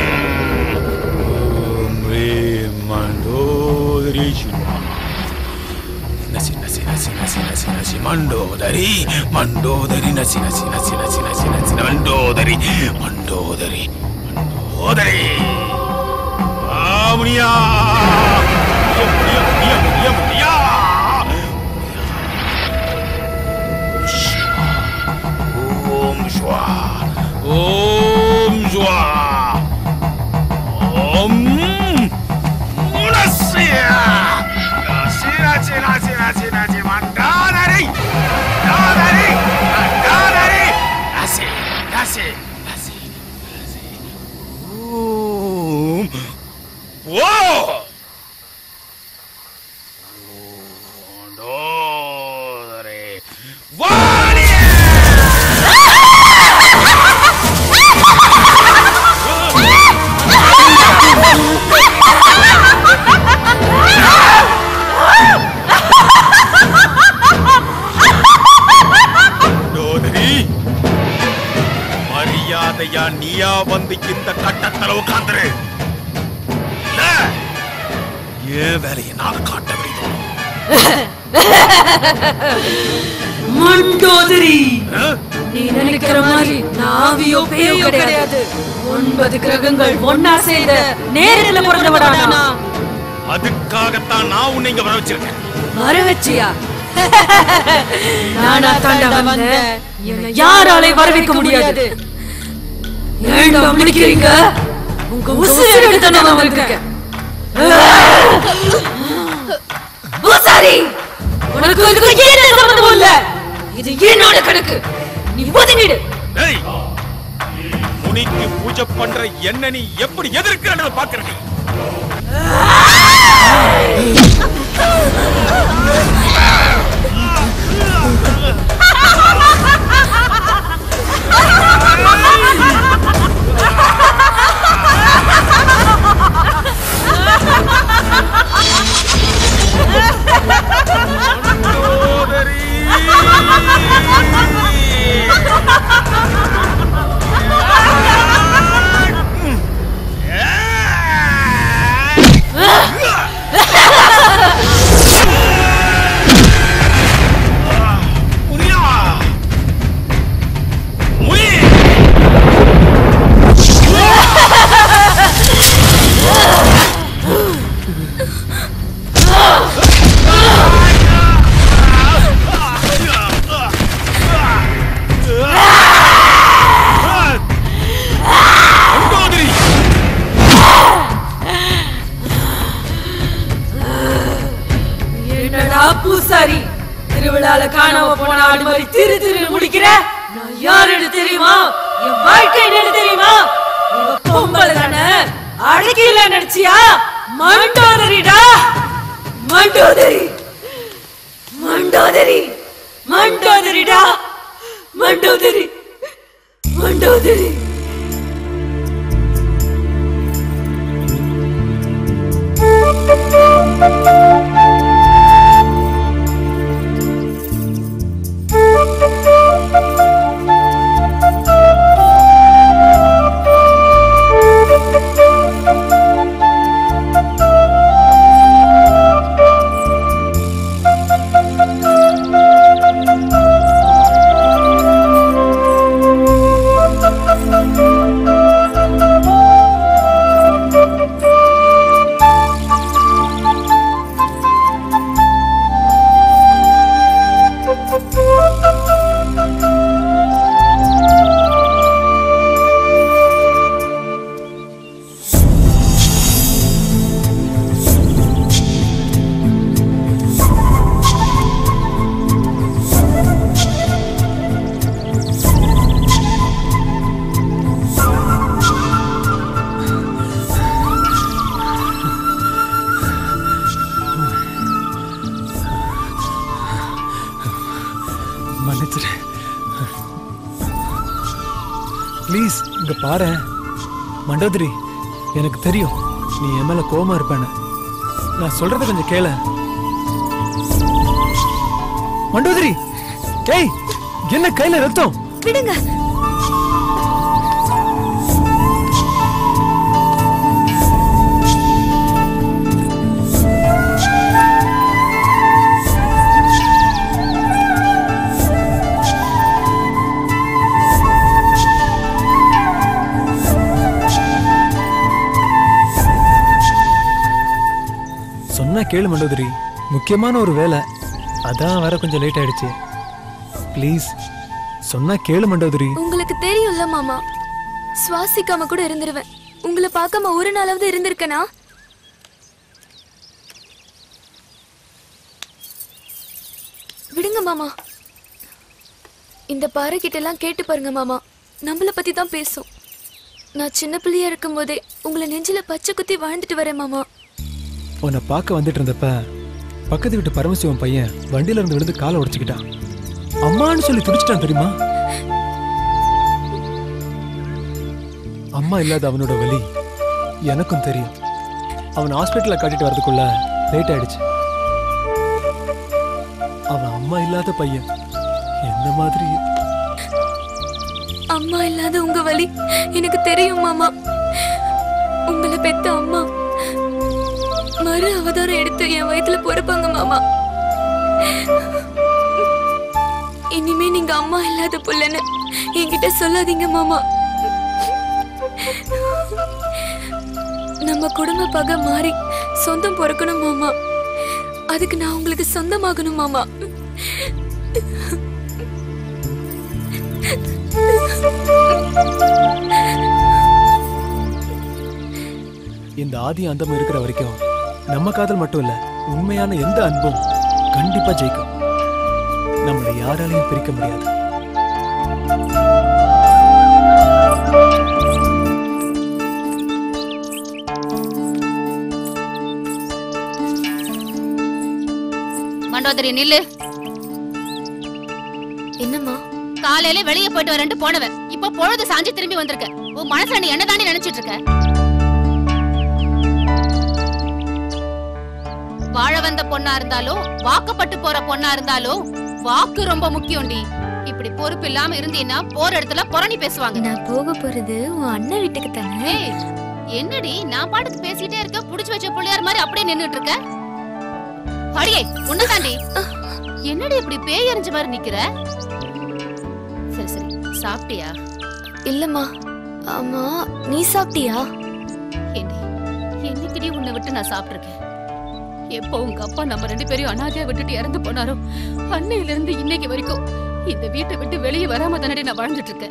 Om Rim Mandodri Shiva Nasi Nasi Nasi Nasi Nasi Nasi Mandodari Mandodari நசி நசி நசி நசி நசி நசி Mandodari Mandodari Mandodari ஆமுனியா முனியா முனியா முனியா முனியா ஓம் ஸ்வா ஓம் ஸ்வா ஓம் முனஸ்ஸியா நசி நசி நசி நசி நசி மண்டானரி மண்டானரி மண்டானரி நசி நசி நசி நசி ஓம் ஓ மண்டோதரி வாணியே மண்டோதரி மரியாதையா நீயா வந்து இந்த கட்டத்துல உட்காந்துரு இல்ல, என் வேலையை நான் காட்ட முடியும் மண்டோதரி நீ நினைக்கிற மாதிரி நாவியோ பேயோ கிடையாது ஒன்பது கிரகங்கள் ஒன்னா சேர்ந்த நேரில் பிறந்தவடானா அதுக்காகத்தான் நான் உன்னை இங்க வர வச்சிருக்கேன் வர வச்சியா நானா தாண்டா வந்தேன் என்னை யாராலே வர வைக்க முடியாது ஏண்டா முடிக்கிறீங்க உங்க உசுரை எடுத்து நான் வந்திருக்கேன் பூசாரி உனக்கு இதுக்கு என்ன சம்பந்தமும் இல்ல இது என்னோட கணக்கு நீ ஒதுங்கிடு டேய் முனிக்கு பூஜை பண்ற என்ன நீ எப்படி எதிர்க்கிறன்னு பாக்குற நீ என்னடா பூசாரி திருவிழால காணாம போன ஆடு மாதிரி திரு திரு முடிக்கிற நான் யாருன்னு தெரியுமா என் வாழ்க்கை என்னன்னு தெரியுமா இவ பொம்பளை தானே அடக்கில நினைச்சியா மண்டோதரிடா மண்டோதரி மண்டோதரி மண்டோதரிடா மண்டோதரி மண்டோதரி மன்னிச்சிரு ப்ளீஸ் இங்க பாரு மண்டோதரி எனக்கு தெரியும் நீ என் மேல கோவமா இருப்பேன்னு நான் சொல்றத கொஞ்சம் கேள மண்டோதரி ஏய் என்ன கையில ரத்தம் விடுங்க கேளு மண்டோதரி முக்கியமான ஒரு வேலை அதான் வர கொஞ்சம் லேட் ஆயிடுச்சு ப்ளீஸ் சொன்னா கேளு மண்டோதரி உங்களுக்கு தெரியும்ல மாமா சுவாசிக்காம கூட இருந்துருவேன் உங்களை பார்க்காம ஒரு நாளாவது இருந்திருக்கனா விடுங்க மாமா இந்த பாறை கிட்ட எல்லாம் கேட்டு பாருங்க மாமா நம்மள பத்தி தான் பேசும் நான் சின்ன பிள்ளையா இருக்கும் போதே உங்களை நெஞ்சில பச்சை குத்தி வாழ்ந்துட்டு வரேன் மாமா உன்னை பார்க்க வந்துட்டு இருந்தப்ப பக்கத்து வீட்டு பரமசிவன் பையன் வண்டியில இருந்து விழுந்து காலை உடைச்சுக்கிட்டான் அம்மான்னு சொல்லி துடிச்சிட்டான் தெரியுமா அம்மா இல்லாத அவனோட வலி எனக்கும் தெரியும் அவன் ஹாஸ்பிட்டல்ல காட்டிட்டு வரதுக்குள்ள லேட் ஆயிடுச்சு அவன் அம்மா இல்லாத பையன் என்ன மாதிரி அம்மா இல்லாத உங்க வலி எனக்கு தெரியும் மாமா உங்களை பெத்த அம்மா மறு அவதாரம் எடுத்து என் வயித்துல பொறுப்பாங்க மாமா இனிமே நீங்க அம்மா இல்லாத புள்ளன்னு என்கிட்ட சொல்லாதீங்க மாமா நம்ம குடும்ப பகை மாறி சொந்தம் பொறுக்கணும் மாமா அதுக்கு நான் உங்களுக்கு சொந்தமாகணும் மாமா இந்த ஆதி அந்தம் இருக்கிற வரைக்கும் நம்ம காதல் மட்டும் இல்ல உண்மையான எந்த அன்பும் கண்டிப்பா ஜெயிக்கும் நம்மளை யாராலையும் பிரிக்க முடியாது மண்டோதரி நில்லு என்னம்மா காலையில வெளியே போயிட்டு வரேன்ட்டு போனவன் இப்ப பொழுது சாஞ்சி திரும்பி வந்திருக்க உன் மனசுல நீ என்னதாண்டி நினைச்சிட்டு இருக்க வாழ வந்த பொண்ணா இருந்தாலும் வாக்கப்பட்டு போற பொண்ணா இருந்தாலும் வாக்கு ரொம்ப முக்கியம்டி இப்படி பொறுப்பு இல்லாம இருந்தீன்னா போற இடத்துல புரணி பேசுவாங்க நான் போக போறது உன் அண்ணன் வீட்டுக்கு தானே ஏய், என்னடி நான் பாட்டுக்கு பேசிட்டே இருக்க புடிச்சு வச்ச புள்ளியார் மாதிரி அப்படியே நின்னுட்டு இருக்க அடியே உன்னதாண்டி என்னடி இப்படி பேய் எறிஞ்ச மாதிரி நிக்கிற சரி சரி சாப்பிட்டியா இல்லம்மா ஆமா நீ சாப்பிட்டியா ஏண்டி என்னைக்குடி உன்னை விட்டு நான் சாப்பிட்டிருக்கேன் எப்போ உங்க அப்பா நம்ம ரெண்டு பேரையும் அனாதையா விட்டுட்டு இறந்து போனாரோ அன்னையில இருந்து இன்னைக்கு வரைக்கும் இந்த வீட்டை விட்டு வெளியே வராம தானடி நான் வாழ்ந்துட்டு இருக்கேன்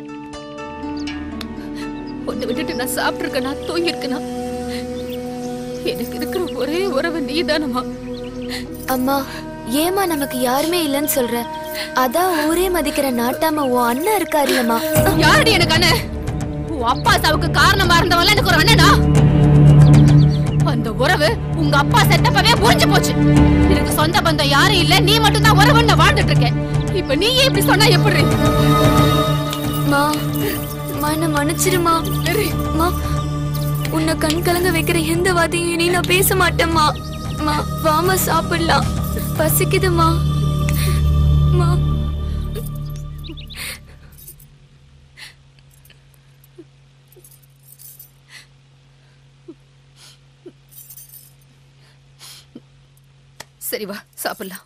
உன்னை விட்டுட்டு நான் சாப்பிட்டிருக்கேனா தூங்கி இருக்கேனா எனக்கு இருக்கிற ஒரே உறவு நீதானம்மா அம்மா ஏமா நமக்கு யாருமே இல்லைன்னு சொல்ற அதான் ஊரே மதிக்கிற நாட்டாம உன் அண்ணன் இருக்காருல்லம்மா யாரடி எனக்கு அண்ணன் உன் அப்பா சாவுக்கு காரணமா இருந்தவன்ல எனக்கு ஒரு அண்ணனா அந்த உறவு உங்க அப்பா செத்தப்பவே புரிஞ்சு போச்சு எனக்கு சொந்த பந்தம் யாரும் இல்ல நீ மட்டும் தான் உறவுன்னு நான் வாழ்ந்துட்டு இருக்கேன் இப்ப நீயே இப்படி சொன்னா எப்படி மா மா என்ன மன்னிச்சிருமா மா உன்னை கண் கலங்க வைக்கிற எந்த வார்த்தையும் இனி நான் பேச மாட்டேம்மா மா வாமா சாப்பிடலாம் பசிக்குதுமா மா சரி வா சாப்பிடலாம்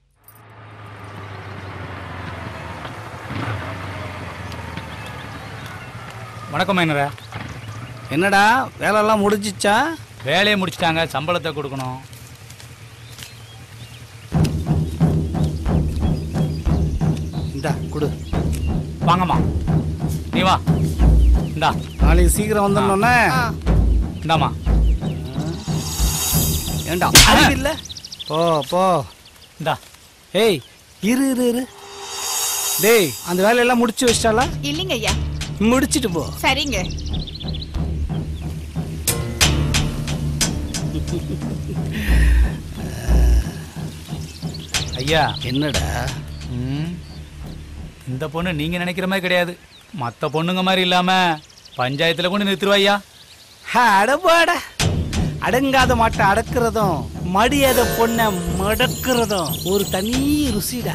வணக்கம் மைனரா என்னடா வேலையெல்லாம் முடிஞ்சிச்சா வேலையை முடிச்சிட்டாங்க சம்பளத்தை கொடுக்கணும் இந்தா கொடு வாங்கம்மா நீ வா இந்தா நாளைக்கு சீக்கிரம் வந்துடணும்னே இந்தாம்மா ஏண்டா அறிவு இல்ல போ போ இந்தா ஏய் இரு இரு இரு டேய் அந்த வேலையெல்லாம் முடிச்சு வச்சிட்டாளா இல்லைங்க ஐயா முடிச்சிட்டு போ சரிங்க ஐயா என்னடா ம், இந்த பொண்ணு நீங்க நினைக்கிற மாதிரி கிடையாது மத்த பொண்ணுங்க மாதிரி இல்லாம பஞ்சாயத்துல கொண்டு நிறுத்துருவா ஐயா அடபாட அடங்காத மாட்டை அடக்கிறதும் மடியாத பொண்ணை மடக்கிறதும் ஒரு தனி ருசிடா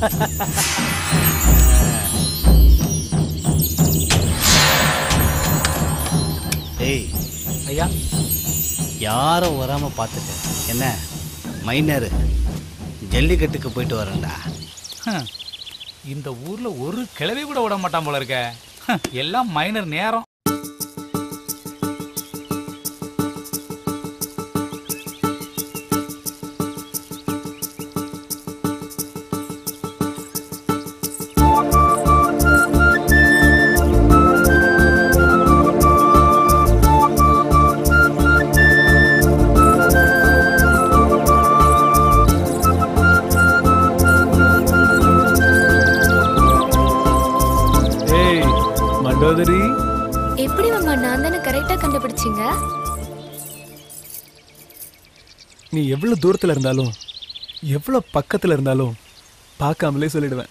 டேய் ஐயா யாரும் வராம பார்த்துக்க என்ன மைனர் ஜல்லிக்கட்டுக்கு போயிட்டு வரேன்டா ஹம், இந்த ஊர்ல ஒரு கிளவி கூட விட மாட்டான் போல இருக்க ஹம், எல்லாம் மைனர் நேரம் எப்படி மாமா நான் தானே கரெக்டா கண்டுபிடிச்சீங்க நீ எவ்வளவு தூரத்துல இருந்தாலும் எவ்வளவு பக்கத்துல இருந்தாலும் பார்க்காமலே சொல்லிடுவேன்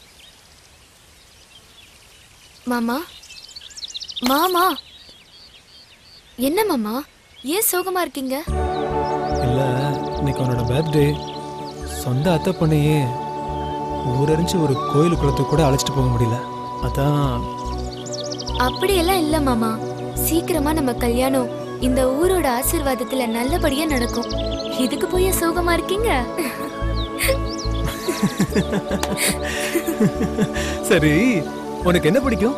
மாமா மாமா என்ன மாமா ஏன் சோகமா இருக்கீங்க இல்ல இன்னைக்கு உன்னோட பர்த்டே சொந்த அத்தை பொண்ணையே ஊரறிஞ்சு ஒரு கோயில் குளத்துக்கு கூட அழைச்சிட்டு போக முடியல அதான் அப்படியெல்லாம் இல்ல மாமா சீக்கிரமா நம்ம கல்யாணம் இந்த ஊரோட ஆசீர்வாதத்துல நல்லபடியா நடக்கும் இதுக்கு போய் ஏன் சோகமா இருக்கீங்க சரி உனக்கு என்ன பிடிக்கும்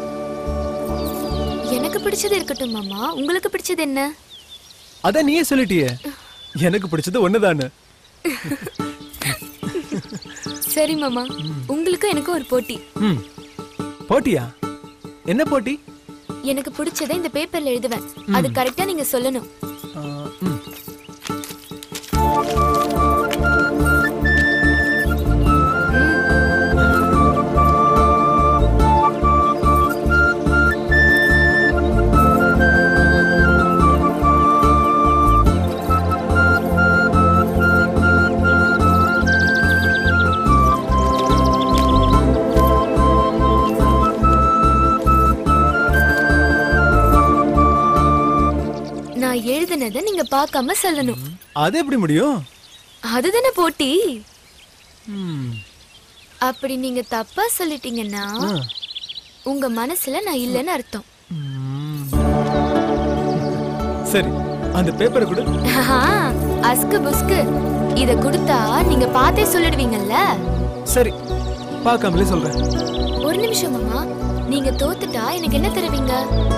எனக்கு பிடிச்சது இருக்கட்டும் மாமா உங்களுக்கு பிடிச்சது என்ன அதான் நீயே சொல்லிட்டியே எனக்கு பிடிச்சது ஒண்ணுதானு சரி மாமா உங்களுக்கும் எனக்கும் ஒரு போட்டி ம் போட்டியா என்ன போட்டி எனக்கு பிடிச்சதை இந்த பேப்பர்ல எழுதுவேன் அது கரெக்டா நீங்க சொல்லணும் ஆ, ம். நான் எழுதுனதை நீங்க பார்க்காம சொல்லணும் அது எப்படி முடியும் அதுதானே போட்டி ம். அப்படி நீங்க தப்பா சொல்லிட்டீங்கன்னா ஆ. உங்க மனசுல நான் இல்லைன்னு அர்த்தம் சரி அந்த பேப்பரை கொடு ஆஹா, அஸ்கு புஸ்கு இத கொடுத்தா நீங்க பார்த்தே சொல்லிடுவீங்கல்ல சரி பார்க்காமலே சொல்றேன் ஒரு நிமிஷம் மாமா நீங்க தோத்துட்டா எனக்கு என்ன தருவீங்க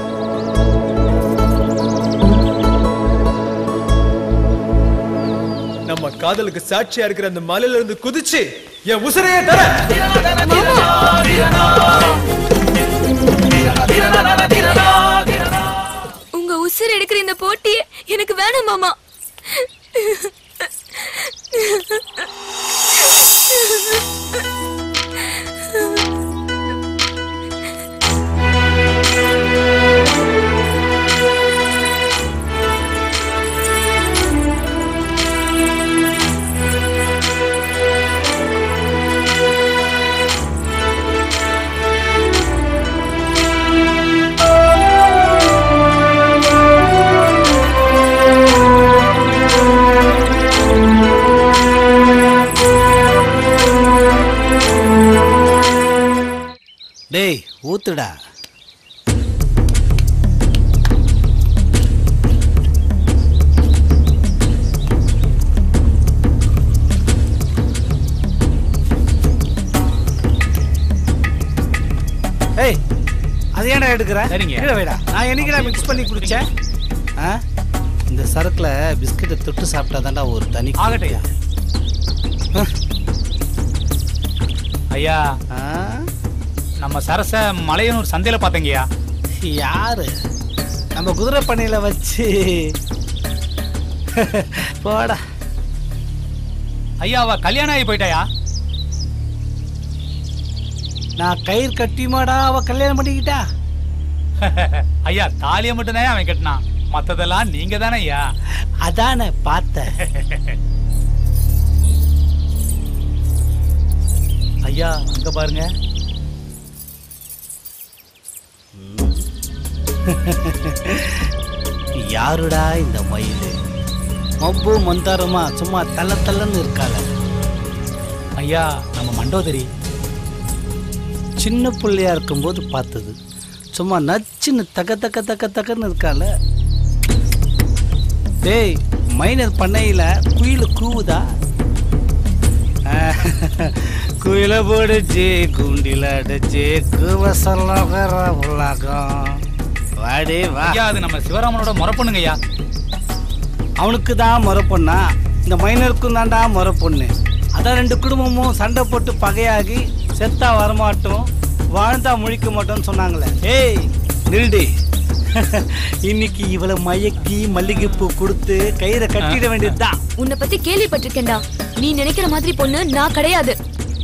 நம்ம காதலுக்கு சாட்சியா இருக்கிற அந்த மலையில இருந்து குதிச்சு என் உசுரையே தர உங்க உசுர் எடுக்கிற இந்த போட்டி எனக்கு வேணாம் மாமா டேய் ஊத்துடா ஏய் அது ஏன்டா எடுக்கிற சரிங்க. கீழே வைடா நான் என்னைக்குடா மிக்ஸ் பண்ணி குடிச்சேன் ஆ இந்த சரக்குல பிஸ்கட்டை தொட்டு சாப்பிட்டா தான்டா ஒரு தனி ஆகட்டையா ஐயா நம்ம சரச மலையனூர் சந்தையில பார்த்தேங்கய்யா யாரு நம்ம குதிரை பண்ணையில வச்சு போடா ஐயா அவ கல்யாணம் ஆகி போயிட்டாயா நான் கயிறு கட்டியுமாடா அவ கல்யாணம் பண்ணிக்கிட்டா ஐயா தாலியை மட்டும்தான் அவன் கட்டினான் மத்ததெல்லாம் நீங்க தானே ஐயா அதானே பார்த்தேன் ஐயா அங்க பாருங்க யாருடா இந்த மயில் மப்பு மந்தாரமா சும்மா தள்ள தள்ளன்னு இருக்காள ஐயா நம்ம மண்டோதரி சின்ன பிள்ளையா இருக்கும்போது பார்த்தது சும்மா நச்சுன்னு தக்க தக்க தக்க தக்கன்னு இருக்காள டேய் மைனர் பண்ணையில குயில் கூவுதா குயில போடுச்சு குண்டில அடிச்சு கூவ சொல்ல உலகம் வாடி வா ஐயா அது நம்ம சிவராமனோட முறப்பண்ணுங்க ஐயா அவனுக்கு தான் முறை பொண்ணா இந்த மைனருக்கும் தான்டா முறை பொண்ணு அதான் ரெண்டு குடும்பமும் சண்டை போட்டு பகையாகி செத்தா வரமாட்டோம் வாழ்ந்தா முழிக்க மாட்டோம்னு சொன்னாங்களே ஏய் நில்டி இன்னைக்கு இவளை மயக்கி மல்லிகைப்பூ கொடுத்து கயிறை கட்டிட வேண்டியதுதான் உன்னை பத்தி கேள்விப்பட்டிருக்கேன்டா நீ நினைக்கிற மாதிரி பொண்ணு நான் கிடையாது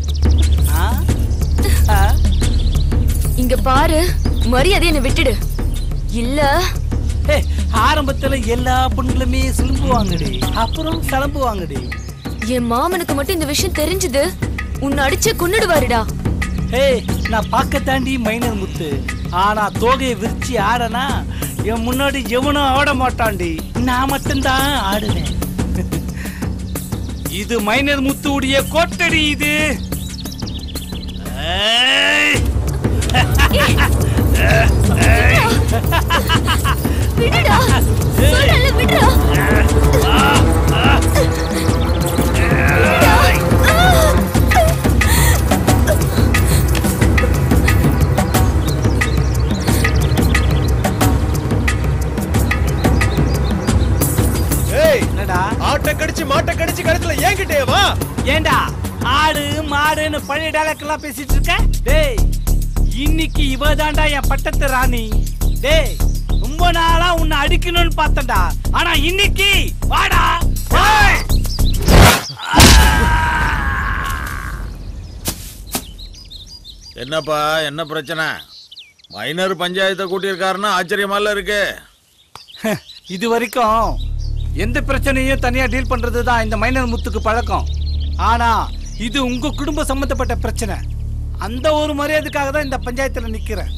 இங்க பாரு மரியாதை என்னை விட்டுடு இல்ல ஏய், ஆரம்பத்துல எல்லா பொண்ணுகளுமே சிலும்புவாங்கடி அப்புறம் கிளம்புவாங்கடி என் மாமனுக்கு மட்டும் இந்த விஷயம் தெரிஞ்சது உன்னை அடிச்சு கொன்னுடுவாருடா ஏய் நான் பார்க்க தாண்டி மைனர் முத்து ஆனா தோகையை விரிச்சு ஆடனா என் முன்னாடி எவனும் ஆட மாட்டான்டி நான் மட்டும்தான் ஆடுவேன் இது மைனர் முத்துவுடைய கோட்டடி இது ஏய். விடுடா சொல்றல விடுடா ஏய் என்னடா ஆட்டை கடிச்சு மாட்டை கடிச்சு கழுத்துல ஏங்கிட்டே வா ஏண்டா ஆடு மாடுன்னு பழைய டைலாக் எல்லாம் பேசிட்டு இருக்க டேய் இன்னைக்கு இவ தாண்டா என் பட்டத்து ராணி டேய் ரொம்ப நாளா உன்னை அடிக்கணும்னு பார்த்தேன்டா ஆனா இன்னைக்கு வாடா ஏய்! என்னப்பா என்ன பிரச்சனை மைனர் பஞ்சாயத்தை கூட்டியிருக்காருன்னா ஆச்சரியமால இருக்கு இது வரைக்கும் எந்த பிரச்சனையும் தனியா டீல் பண்றது தான் இந்த மைனர் முத்துக்கு பழக்கம் ஆனா இது உங்க குடும்ப சம்பந்தப்பட்ட பிரச்சனை அந்த ஒரு மரியாதைக்காக தான் இந்த பஞ்சாயத்துல நிக்கிறேன்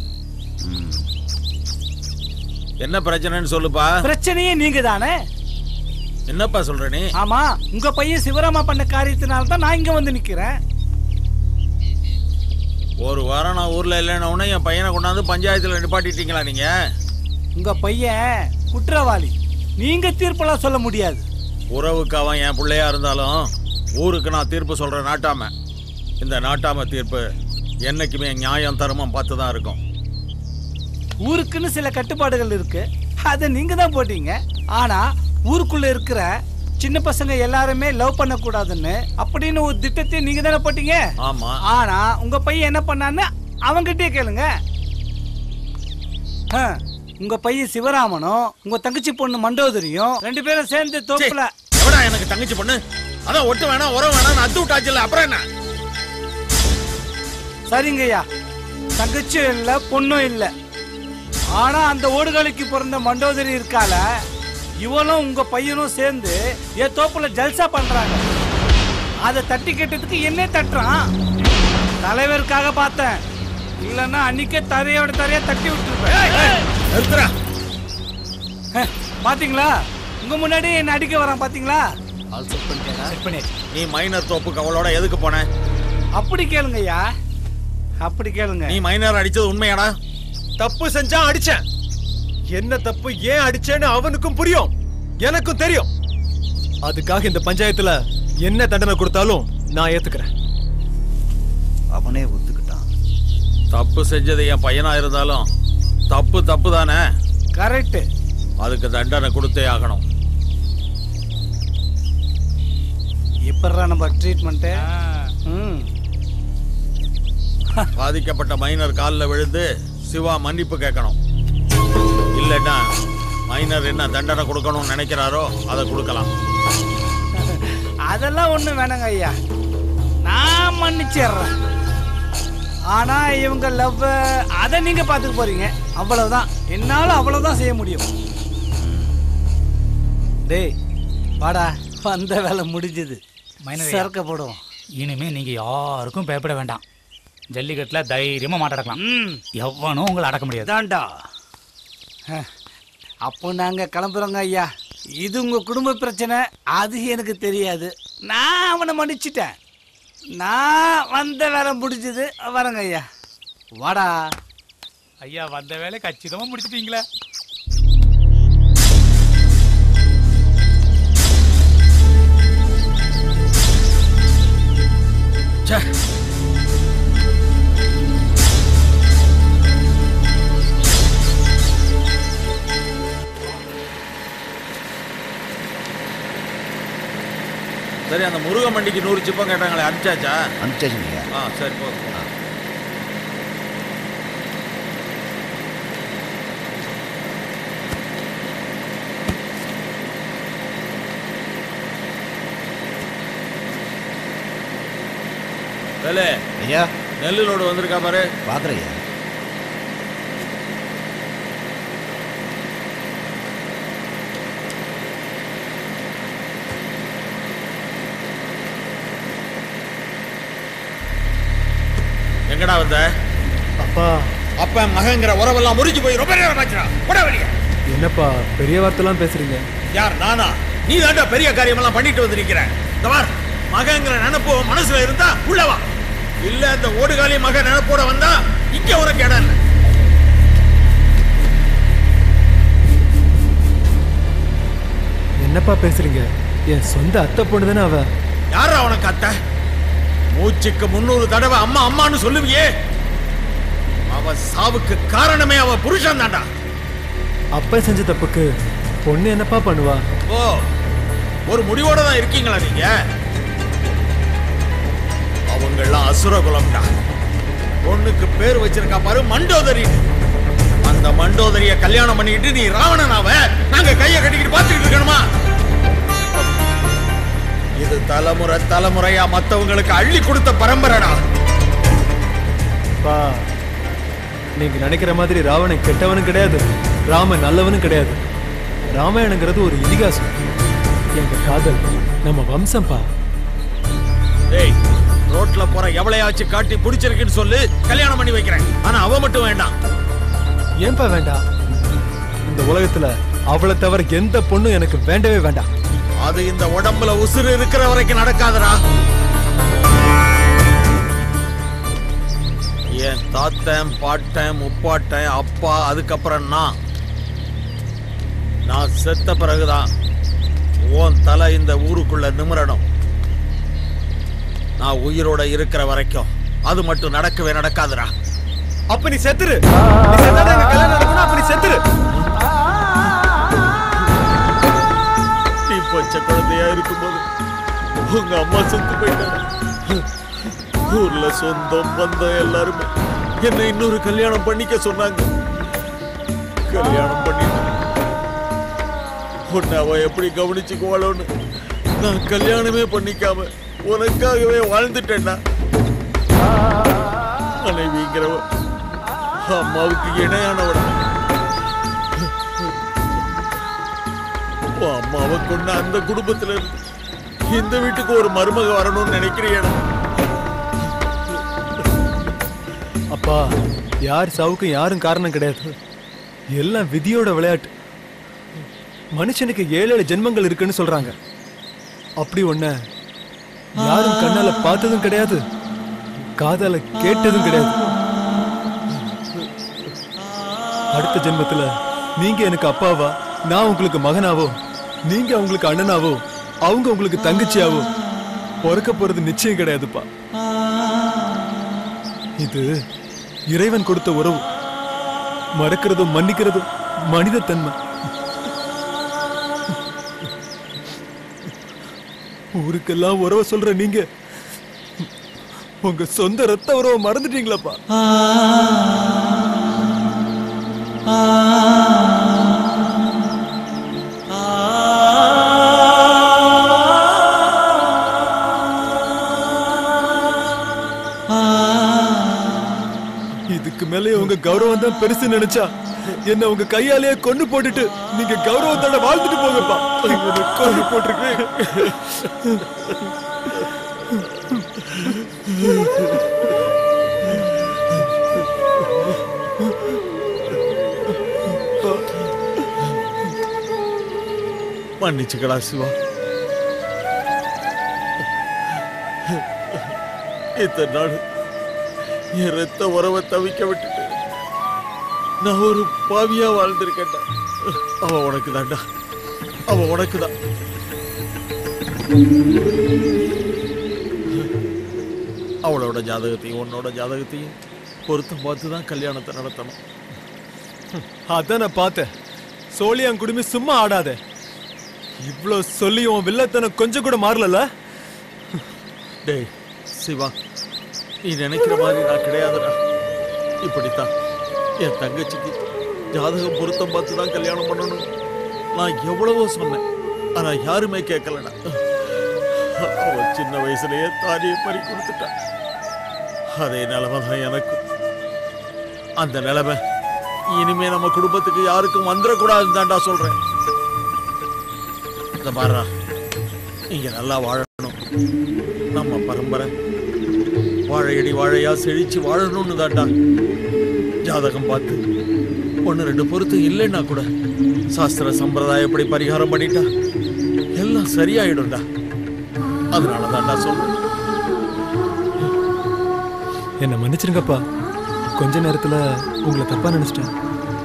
என்ன பிரச்சனைன்னு சொல்லுப்பா பிரச்சனையே நீங்க தானே என்னப்பா சொல்ற நீ ஆமா உங்க பையன் சிவராமா பண்ண காரியத்தினால தான் நான் இங்க வந்து நிக்கிறேன் ஒரு வாரம் நான் ஊர்ல இல்லைன்னு உடனே என் பையனை கொண்டாந்து பஞ்சாயத்துல நிப்பாட்டிட்டீங்களா நீங்க உங்க பையன் குற்றவாளி நீங்க தீர்ப்பெல்லாம் சொல்ல முடியாது உறவுக்கு அவன் என் பிள்ளையா இருந்தாலும் ஊருக்கு நான் தீர்ப்பு சொல்ற நாட்டாம இந்த நாட்டாம தீர்ப்பு என்னைக்குமே நியாயம் தர்மம் பார்த்து தான் இருக்கும் ஊருக்குன்னு சில கட்டுப்பாடுகள் இருக்கு அதை நீங்க தான் போட்டீங்க ஆனா ஊருக்குள்ள இருக்கிற சின்ன பசங்க எல்லாருமே லவ் பண்ண கூடாதுன்னு அப்படின்னு ஒரு திட்டத்தை நீங்க தானே போட்டீங்க ஆமா ஆனா உங்க பையன் என்ன பண்ணான்னு அவங்கிட்டே கேளுங்க ஆ, உங்க பையன் சிவராமனும் உங்க தங்கச்சி பொண்ணு மண்டோதரியும் ரெண்டு பேரும் சேர்ந்து தோப்புல எவடா எனக்கு தங்கச்சி பொண்ணு அதான் ஒட்டு வேணாம் உரம் வேணாம் அத்து விட்டாச்சுல அப்புறம் என்ன சரிங்கய்யா தங்கச்சியும் இல்ல பொண்ணும் இல்ல ஆனா அந்த ஓடுகாலிக்கு பிறந்த மண்டோதரி இருக்கால இவளும் உங்க பையனும் சேர்ந்து என் தோப்புல ஜல்சா பண்றாங்க அதை தட்டி கேட்டதுக்கு என்ன தட்டுறான் தலைவருக்காக பார்த்தேன் இல்லன்னா அன்னைக்கே தரையோட தரையா தட்டி விட்டுருப்பேன் நிறுத்துறா பாத்தீங்களா உங்க முன்னாடி என்ன அடிக்க வரான் பாத்தீங்களா நீ மைனர் தோப்புக்கு அவளோட எதுக்கு போன அப்படி கேளுங்கய்யா அப்படி கேளுங்க நீ மைனர் அடிச்சது உண்மையாடா தப்பு செஞ்சா அடிச்சேன் என்ன தப்பு ஏன் அடிச்சேன்னு அவனுக்கும் புரியும் எனக்கும் தெரியும் அதுக்காக இந்த பஞ்சாயத்துல என்ன தண்டனை கொடுத்தாலும் நான் ஏத்துக்கிறேன் அவனே ஒத்துக்கிட்டான் தப்பு செஞ்சது என் பையனா இருந்தாலும் தப்பு தப்பு தானே கரெக்ட் அதுக்கு தண்டனை கொடுத்தே ஆகணும் எப்படா நம்ம ட்ரீட்மெண்ட்டு ம் பாதிக்கப்பட்ட மைனர் காலில் விழுந்து சிவா மன்னிப்பு கேட்கணும் இல்லைன்னா மைனர் என்ன தண்டனை கொடுக்கணும்னு நினைக்கிறாரோ அதை கொடுக்கலாம் அதெல்லாம் ஒண்ணும் வேணாங்க ஐயா நான் மன்னிச்சிடுறேன் ஆனா இவங்க லவ் அதை நீங்க பாத்துக்க போறீங்க அவ்வளவுதான் என்னால அவ்வளவுதான் செய்ய முடியும் டேய் வாடா வந்த வேலை முடிஞ்சது மைனரையா. சரக்க போடுவோம் இனிமே நீங்க யாருக்கும் பயப்பட வேண்டாம் ஜல்லிக்கட்டுல தைரியமா மாட்டடக்கலாம் எவனும் உங்களை அடக்க முடியாது தாண்டா அப்போ நாங்க கிளம்புறோங்க ஐயா இது உங்க குடும்ப பிரச்சனை அது எனக்கு தெரியாது நான் அவனை மன்னிச்சிட்டேன் நான் வந்த வேலை முடிஞ்சது வரேங்க ஐயா வாடா ஐயா வந்த வேலை கச்சிதமா முடிச்சிட்டீங்களே சரி அந்த முருக மண்டிக்கு நூறு சிப்பம் கேட்டாங்களே அனுப்பிச்சாச்சா அனுப்பிச்சாச்சுங்க ஆ சரி போதும் வேலு ஐயா நெல்லு லோடு வந்திருக்கா பாரு பாக்குறேன் ஐயா எங்கடா வந்த அப்பா அப்ப மகங்கிற உறவெல்லாம் முறிஞ்சு போய் ரொம்ப நேரம் ஆச்சுடா போட வெளியே என்னப்பா பெரிய வார்த்தைலாம் பேசுறீங்க யார் நானா நீ தாண்டா பெரிய காரியமெல்லாம் பண்ணிட்டு வந்திருக்கிற இந்த பார் மகங்கிற நினைப்பு உன் மனசுல இருந்தா உள்ள வா இல்ல இந்த ஓடுகாலி மகன் நினைப்போட வந்தா இங்க உனக்கு இடம் இல்லை என்னப்பா பேசுறீங்க என் சொந்த அத்தை பொண்ணு தானே அவ யாரா உனக்கு அத்தை மூச்சுக்கு முன்னூறு தடவை அம்மா அம்மான்னு சொல்லுவியே அவ சாவுக்கு காரணமே அவ புருஷன் தாண்டா அப்பா செஞ்ச தப்புக்கு பொண்ணு என்னப்பா பண்ணுவா ஓ ஒரு முடிவோட தான் இருக்கீங்களா நீங்க அவங்கெல்லாம் அசுர குலம்டா பொண்ணுக்கு பேர் வச்சிருக்கா பாரு மண்டோதரி அந்த மண்டோதரிய கல்யாணம் பண்ணிக்கிட்டு நீ ராவணனாவ நாங்க கைய கட்டிக்கிட்டு பார்த்துக்கிட்டு இருக்கணுமா இது தலைமுறை தலைமுறையா மத்தவங்களுக்கு அள்ளி கொடுத்த பரம்பரைடா அப்பா நீங்க நினைக்கிற மாதிரி ராவணன் கெட்டவனும் கிடையாது ராமன் நல்லவனும் கிடையாது ராமாயணங்கிறது ஒரு இதிகாசம் எங்க காதல் நம்ம வம்சம்பா டேய் ரோட்ல போற எவளையாச்சும் காட்டி பிடிச்சிருக்குன்னு சொல்லு கல்யாணம் பண்ணி வைக்கிறேன் ஆனா அவ மட்டும் வேண்டாம் ஏன்பா வேண்டாம் இந்த உலகத்துல அவளை தவிர எந்த பொண்ணும் எனக்கு வேண்டவே வேண்டாம் அது இந்த உடம்புல உசுறு இருக்கிற வரைக்கும் நடக்காதடா என் தாத்தன் பாட்டன் முப்பாட்டன் அப்பா அதுக்கப்புறம் நான் நான் செத்த பிறகுதான் உன் தலை இந்த ஊருக்குள்ள நிமிரணும் நான் உயிரோட இருக்கிற வரைக்கும் அது மட்டும் நடக்கவே நடக்காதுடா அப்ப நீ செத்துரு நீ செத்தாதான் எங்க கல்யாணம் நடக்கணும் அப்ப நீ செத்துரு நீ பச்சை குழந்தையா இருக்கும்போது உங்க அம்மா செத்து போயிட்டாங்க ஊர்ல சொந்தம் பந்தம் எல்லாருமே என்னை இன்னொரு கல்யாணம் பண்ணிக்க சொன்னாங்க கல்யாணம் பண்ணிட்டு உன்னை அவ எப்படி கவனிச்சுக்குவாளோன்னு நான் கல்யாணமே பண்ணிக்காம உனக்காகவே வாழ்ந்துட்டேன்டா மனைவிங்கிறவ அம்மாவுக்கு இணையானவட உன் அம்மாவை கொண்ட அந்த குடும்பத்துல இருந்து இந்த வீட்டுக்கு ஒரு மருமக வரணும்னு நினைக்கிறியடா அப்பா யார் சாவுக்கும் யாரும் காரணம் கிடையாது எல்லாம் விதியோட விளையாட்டு மனுஷனுக்கு ஏழு ஏழு ஜென்மங்கள் இருக்குன்னு சொல்றாங்க அப்படி ஒண்ண யாரும் கண்ணால பார்த்ததும் கிடையாது காதால கேட்டதும் கிடையாது அடுத்த ஜென்மத்துல நீங்க எனக்கு அப்பாவா நான் உங்களுக்கு மகனாவோ நீங்க அவங்களுக்கு அண்ணனாவோ அவங்க உங்களுக்கு தங்கச்சியாவோ பிறக்க போறது நிச்சயம் கிடையாதுப்பா இது இறைவன் கொடுத்த உறவு மறக்கிறதும் மன்னிக்கிறதும் மனித தன்மை ஊருக்கெல்லாம் உறவை சொல்ற நீங்க உங்க சொந்த ரத்த உறவை மறந்துட்டீங்களாப்பா இதுக்கு மேலே உங்க கௌரவம் தான் பெருசு நினைச்சா என்ன உங்க கையாலேயே கொண்டு போட்டுட்டு நீங்க கௌரவத்தோட வாழ்ந்துட்டு போங்கப்பா என்னை கொண்டு போட்டிருக்கேன் மன்னிச்சுக்கடா சிவா இத்தனை நாள் என் ரத்த உறவை தவிக்க விட்டுட்டு நான் ஒரு பாவியா வாழ்ந்திருக்கேன்டா அவ உனக்கு தான்டா அவ உனக்கு தான் அவளோட ஜாதகத்தையும் உன்னோட ஜாதகத்தையும் பொருத்தம் பார்த்து தான் கல்யாணத்தை நடத்தணும் அதான் நான் பார்த்தேன் சோழியான் குடுமி சும்மா ஆடாத இவ்ளோ சொல்லி உன் வில்லத்தனம் கொஞ்சம் கூட மாறலல டேய் சிவா நீ நினைக்கிற மாதிரி நான் கிடையாதுடா இப்படித்தான் என் தங்கச்சிக்கு ஜாதகம் பொருத்தம் பார்த்து தான் கல்யாணம் பண்ணணும் நான் எவ்வளவோ சொன்னேன் ஆனா யாருமே கேட்கலடா அவ சின்ன வயசுலயே தாலியை பறி கொடுத்துட்டான் அதே நிலைமை தான் எனக்கும் அந்த நிலைமை இனிமே நம்ம குடும்பத்துக்கு யாருக்கும் வந்துடக்கூடாதுன்னு தான்டா சொல்றேன் இந்த பாருடா நீங்க நல்லா வாழணும் நம்ம பரம்பரை வாழையடி வாழையா செழிச்சு வாழணும்னு தான்டா ஜாதகம் பார்த்து ஒன்று ரெண்டு பொறுத்து இல்லைன்னா கூட சாஸ்திர சம்பிரதாயப்படி பரிகாரம் பண்ணிட்டா எல்லாம் சரியாயிடும்டா அதனால தான்டா சொல்றேன் என்ன மன்னிச்சிருங்கப்பா கொஞ்ச நேரத்துல உங்களை தப்பா நினைச்சிட்டேன்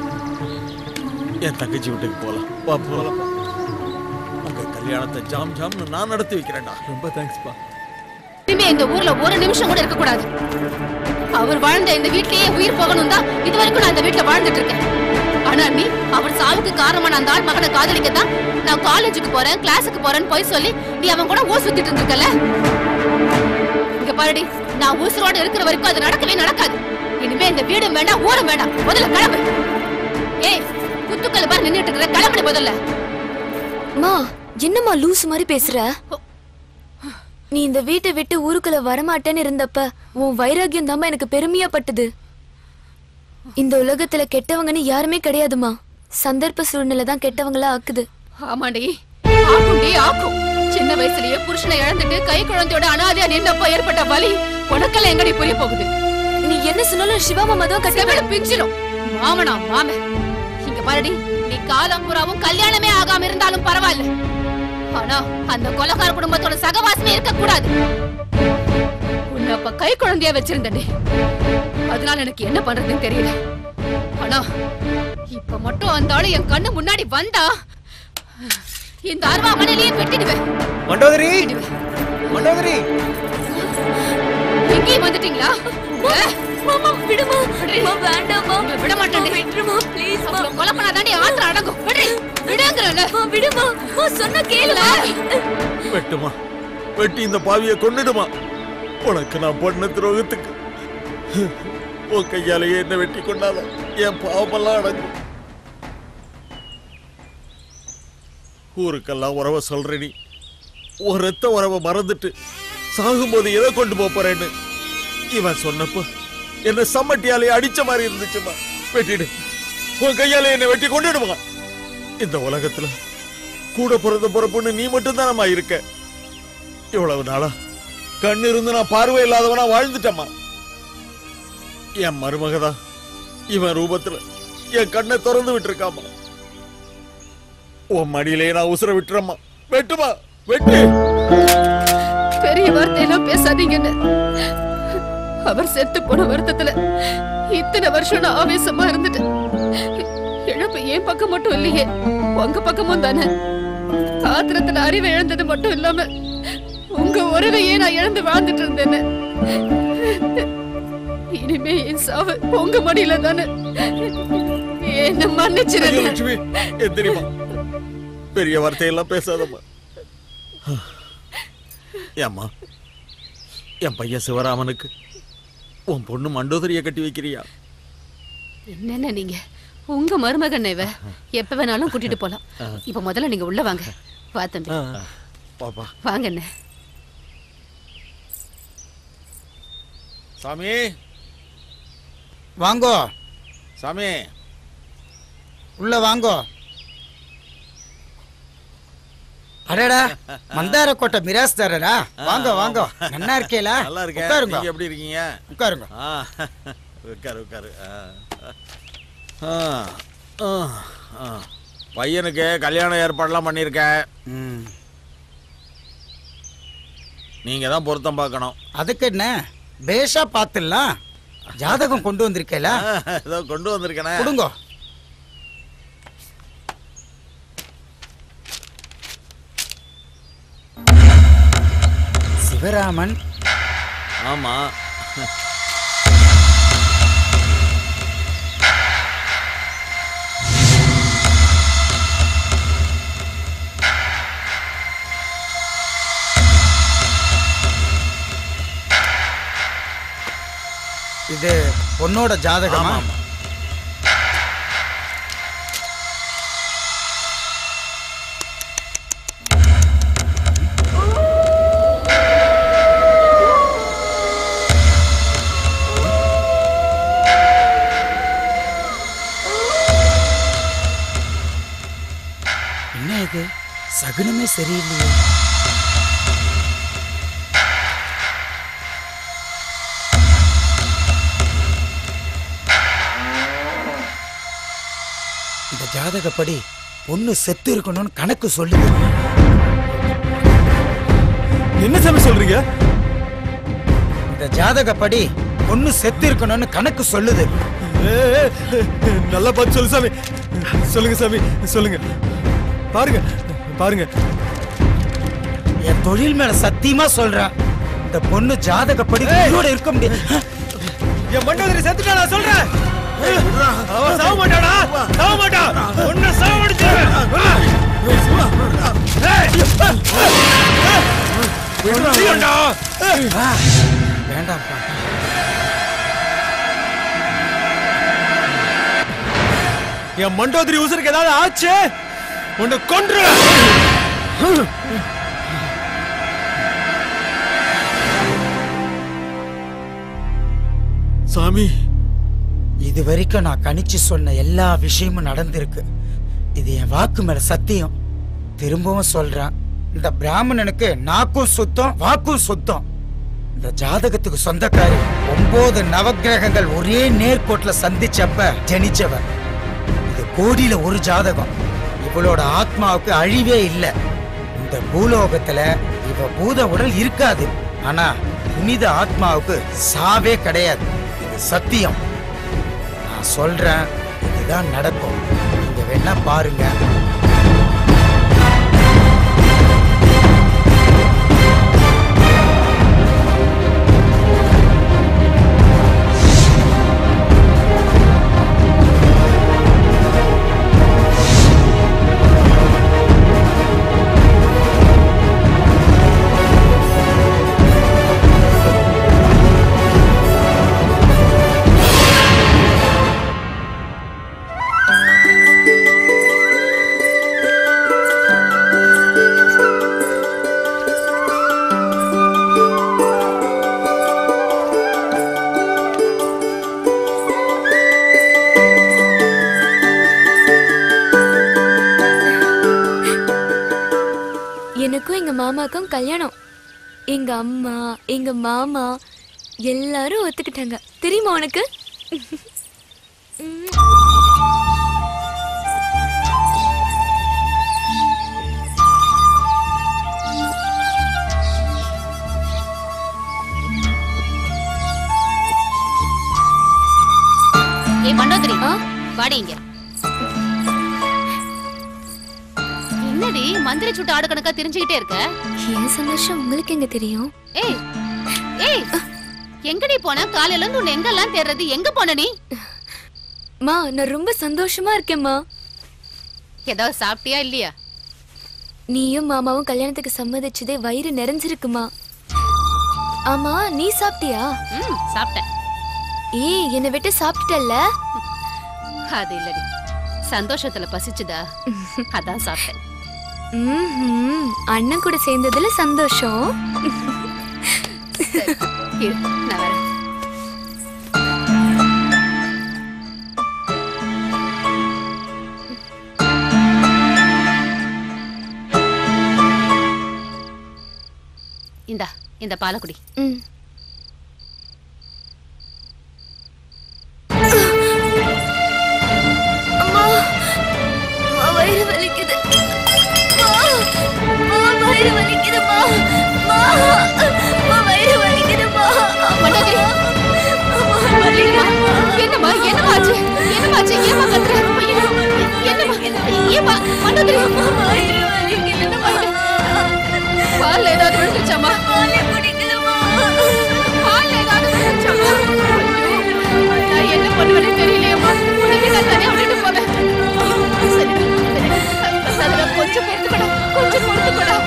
என் தங்கச்சி வீட்டுக்கு போலாம் வா போலாம் உங்க கல்யாணத்தை ஜாம் ஜாம்னு நான் நடத்தி வைக்கிறேன்டா ரொம்ப தேங்க்ஸ்ப்பா இனிமே இந்த ஊர்ல ஒரு நிமிஷம் கூட இருக்க கூடாது அவர் வாழ்ந்த இந்த வீட்லயே உயிர் போகணும் தான் இது வரைக்கும் நான் இந்த வீட்ல வாழ்ந்துட்டு இருக்கேன் ஆனா நீ அவர் சாவுக்கு காரணமான அந்த ஆள் மகனை காதலிக்கத்தான் நான் காலேஜுக்கு போறேன் கிளாஸுக்கு போறேன்னு போய் சொல்லி நீ அவன் கூட ஊர் சுத்திட்டு இருந்திருக்கல இங்க பாருடி நான் ஊசரோட இருக்கிற வரைக்கும் அது நடக்கவே நடக்காது இனிமே இந்த வீடும் வேண்டாம் ஊரும் வேண்டாம் முதல்ல கிளம்பு ஏய் குத்துக்கல் பாரு நின்னுட்டு இருக்கிற கிளம்புடி முதல்ல மா என்னம்மா லூஸ் மாதிரி பேசுற நீ இந்த வீட்டை விட்டு ஊருக்குள்ள வரமாட்டேன்னு இருந்தப்ப உன் வைராகியம் தாம்மா எனக்கு பெருமையா பட்டது இந்த உலகத்துல கெட்டவங்கன்னு யாருமே கிடையாதுமா சந்தர்ப்ப சூழ்நிலை தான் கெட்டவங்களா ஆக்குது ஆமாண்டி ஆக்கும்டி ஆக்கும் சின்ன வயசுலயே புருஷனை இழந்துட்டு கை குழந்தையோட அனாதையா நின்னப்போ ஏற்பட்ட வலி உனக்கெல்லாம் எங்கடி புரிய போகுது நீ என்ன சொன்னாலும் சிவா மாமா தான் கட்டவிட பிஞ்சிரும் மாமனா மாம இங்க பாருடி நீ காலம் புறாவும் கல்யாணமே ஆகாம இருந்தாலும் பரவாயில்ல ஆனா அந்த கொலகார குடும்பத்தோட சகவாசமே இருக்க கூடாது உன்னை அப்ப கை குழந்தையா வச்சிருந்தே அதனால எனக்கு என்ன பண்றதுன்னு தெரியல ஆனா இப்ப மட்டும் அந்த ஆளு என் கண்ணு முன்னாடி வந்தா இந்த அருவா மணலையே வெட்டிடுவேன் மண்டோதரி மண்டோதரி எங்கேயும் வந்துட்டீங்களா மாமா விடுமா வேண்டாமா விட மாட்டேன் விட்டுருமா ப்ளீஸ் மா கொலை பண்ணாதாண்டி ஆத்திரம் அடங்கும் விடு விடுங்கறல விடுமா சொன்ன கேளுல வெட்டுமா வெட்டி இந்த பாவியை கொன்னுடுமா உனக்கு நான் பண்ண துரோகத்துக்கு உன் கையாலேயே என்ன வெட்டி கொண்டால என் பாவமெல்லாம் அடங்கும் ஊருக்கெல்லாம் உறவை சொல்ற நீ உன் ரத்த உறவை மறந்துட்டு சாகும்போது எதை கொண்டு போப் போறேன்னு இவன் சொன்னப்போ என்ன சம்மட்டியாலே அடிச்ச மாதிரி இருந்துச்சுமா வெட்டிடு உன் கையாலே என்னை வெட்டி கொண்டுடுமா இந்த உலகத்துல கூட பிறந்த பிறப்புன்னு நீ மட்டும்தானம்மா இருக்க இவ்வளவு நாளா கண்ணு இருந்து நான் பார்வை இல்லாதவனா வாழ்ந்துட்டம்மா என் மருமகதா இவன் ரூபத்துல என் கண்ணை திறந்து விட்டுருக்காமா உன் மடியிலே நான் உசுர விட்டுறம்மா வெட்டுமா வெட்டு பெரிய வார்த்தையெல்லாம் பேசாதீங்கன்னு அவர் செத்து போன வருத்தத்துல இத்தனை வருஷம் நான் ஆவேசமா இருந்துட்டேன் இழப்பு என் பக்கம் மட்டும் இல்லையே உங்க பக்கமும் தானே ஆத்திரத்துல அறிவை இழந்தது மட்டும் இல்லாம உங்க உறவையே நான் இழந்து வாழ்ந்துட்டு இருந்தேன்னு இனிமே என் சாவு உங்க மடியில தானே என்ன மன்னிச்சிருங்க லட்சுமி எந்திரிமா பெரிய வார்த்தையெல்லாம் பேசாதம்மா ஏம்மா என் பையன் சிவராமனுக்கு உன் பொண்ணு மண்டோதரிய கட்டி வைக்கிறியா என்னென்ன நீங்க உங்க மருமகன் இவ எப்ப வேணாலும் கூட்டிட்டு போலாம் இப்ப முதல்ல நீங்க உள்ள வாங்க வா தம்பி பாப்பா வாங்க என்ன சாமி வாங்கோ சாமி உள்ள வாங்கோ அடடா மந்தார கோட்டை மிராஸ்தாரரா வாங்க வாங்க நல்லா இருக்கேலா நல்லா இருக்கேன் உட்காருங்க நீங்க எப்படி இருக்கீங்க உட்காருங்க ஆ, உட்காரு உட்காரு ஆ. ஆ, ஆ, ஆ. பையனுக்கு கல்யாண ஏற்பாடுலாம் பண்ணியிருக்கேன் நீங்க தான் பொருத்தம் பார்க்கணும் அதுக்கு என்ன பேஷா பார்த்துடலாம் ஜாதகம் கொண்டு வந்திருக்கேல ஏதோ கொண்டு வந்திருக்கேனே கொடுங்க சிவராமன் ஆமா இது பொண்ணோட ஜாதகமா என்ன இது சகுனமே சரியில்லையே இந்த ஜாதகப்படி பொண்ணு செத்து இருக்கணும்னு கணக்கு சொல்லுது என்ன சாமி சொல்றீங்க இந்த ஜாதகப்படி பொண்ணு செத்து இருக்கணும்னு கணக்கு சொல்லுது ஏய், நல்லா பார்த்து சொல்லு சாமி சொல்லுங்க சாமி சொல்லுங்க பாருங்க பாருங்க என் தொழில் மேல சத்தியமா சொல்றேன் இந்த பொண்ணு ஜாதகப்படி உயிரோட இருக்க முடியாது என் மண்டோதரி செத்துட்டா நான் சொல்றேன் அவன் சாக மாட்டாடா சாக மாட்டான் ஒன்னு சாவடிச்சு வேண்டாம்ப்பா என் மண்டோதரி உசுருக்கு ஏதாவது ஆச்சு உன்னை கொன்று சாமி இது வரைக்கும் நான் கணிச்சு சொன்ன எல்லா விஷயமும் நடந்திருக்கு இது என் வாக்கு மேல சத்தியம் திரும்பவும் சொல்றேன் இந்த பிராமணனுக்கு நாக்கும் சுத்தம் வாக்கும் சுத்தம் இந்த ஜாதகத்துக்கு சொந்தக்காரி ஒன்பது நவக்கிரகங்கள் ஒரே நேர்கோட்டுல சந்திச்சப்ப ஜனிச்சவ இது கோடியில ஒரு ஜாதகம் இவளோட ஆத்மாவுக்கு அழிவே இல்லை இந்த பூலோகத்துல இவ பூத உடல் இருக்காது ஆனா புனித ஆத்மாவுக்கு சாவே கிடையாது இது சத்தியம் நான் சொல்றேன் இதுதான் நடக்கும் நீங்க வேணா பாருங்க எனக்கும் எங்க மாமாக்கும் கல்யாணம் எங்க அம்மா எங்க மாமா எல்லாரும் ஒத்துக்கிட்டாங்க தெரியுமா உனக்கு ஏய் மண்டோதரி வாடி இங்க என்னடி மந்திரி சுட்டு ஆடு கணக்கா தெரிஞ்சுக்கிட்டே இருக்க என் சந்தோஷம் உங்களுக்கு எங்க தெரியும் ஏய் ஏய் எங்கடி போன காலையில இருந்து உன்னை எங்கெல்லாம் தேடுறது எங்க போன நீ மா நான் ரொம்ப சந்தோஷமா இருக்கேம்மா ஏதாவது சாப்பிட்டியா இல்லையா நீயும் மாமாவும் கல்யாணத்துக்கு சம்மதிச்சதே வயிறு நிறைஞ்சிருக்குமா ஆமா நீ சாப்பிட்டியா ம் சாப்பிட்டேன் ஏய் என்னை விட்டு சாப்பிட்டுட்டல்ல அது இல்லடி சந்தோஷத்துல பசிச்சுதா அதான் சாப்பிட்டேன் ம்ஹும். அண்ணன் கூட சேர்ந்ததுல சந்தோஷம் சரி, இரு, நான் வரேன் இந்தா இந்த பாலக்குடி ம் அம்மா அம்மா, வயிறு வலிக்குது அம்மா, அம்மா, வயிறு வலிக்குதும்மா அம்மா, அம்மா, வயிறு வலிக்குதும்மா மண்டோதரி. என்னம்மா என்னமாச்சு என்னமாச்சு ஏமா கத்துற ஐயோ, என்னம்மா ஏமா மண்டோதரி என்னம்மா இது? பால்ல ஏதாவது விழுந்துருச்சாமா பால்ல ஏதாவது விழுந்துருச்சாமா நான் என்ன பண்ணுவேன்னு தெரியலையேம்மா உனக்கு நான் தனியா விட்டுட்டு போறேன் சரி சரி. அதுல கொஞ்சம் பொறுத்துக்கடா கொஞ்சம் பொறுத்துக்கடா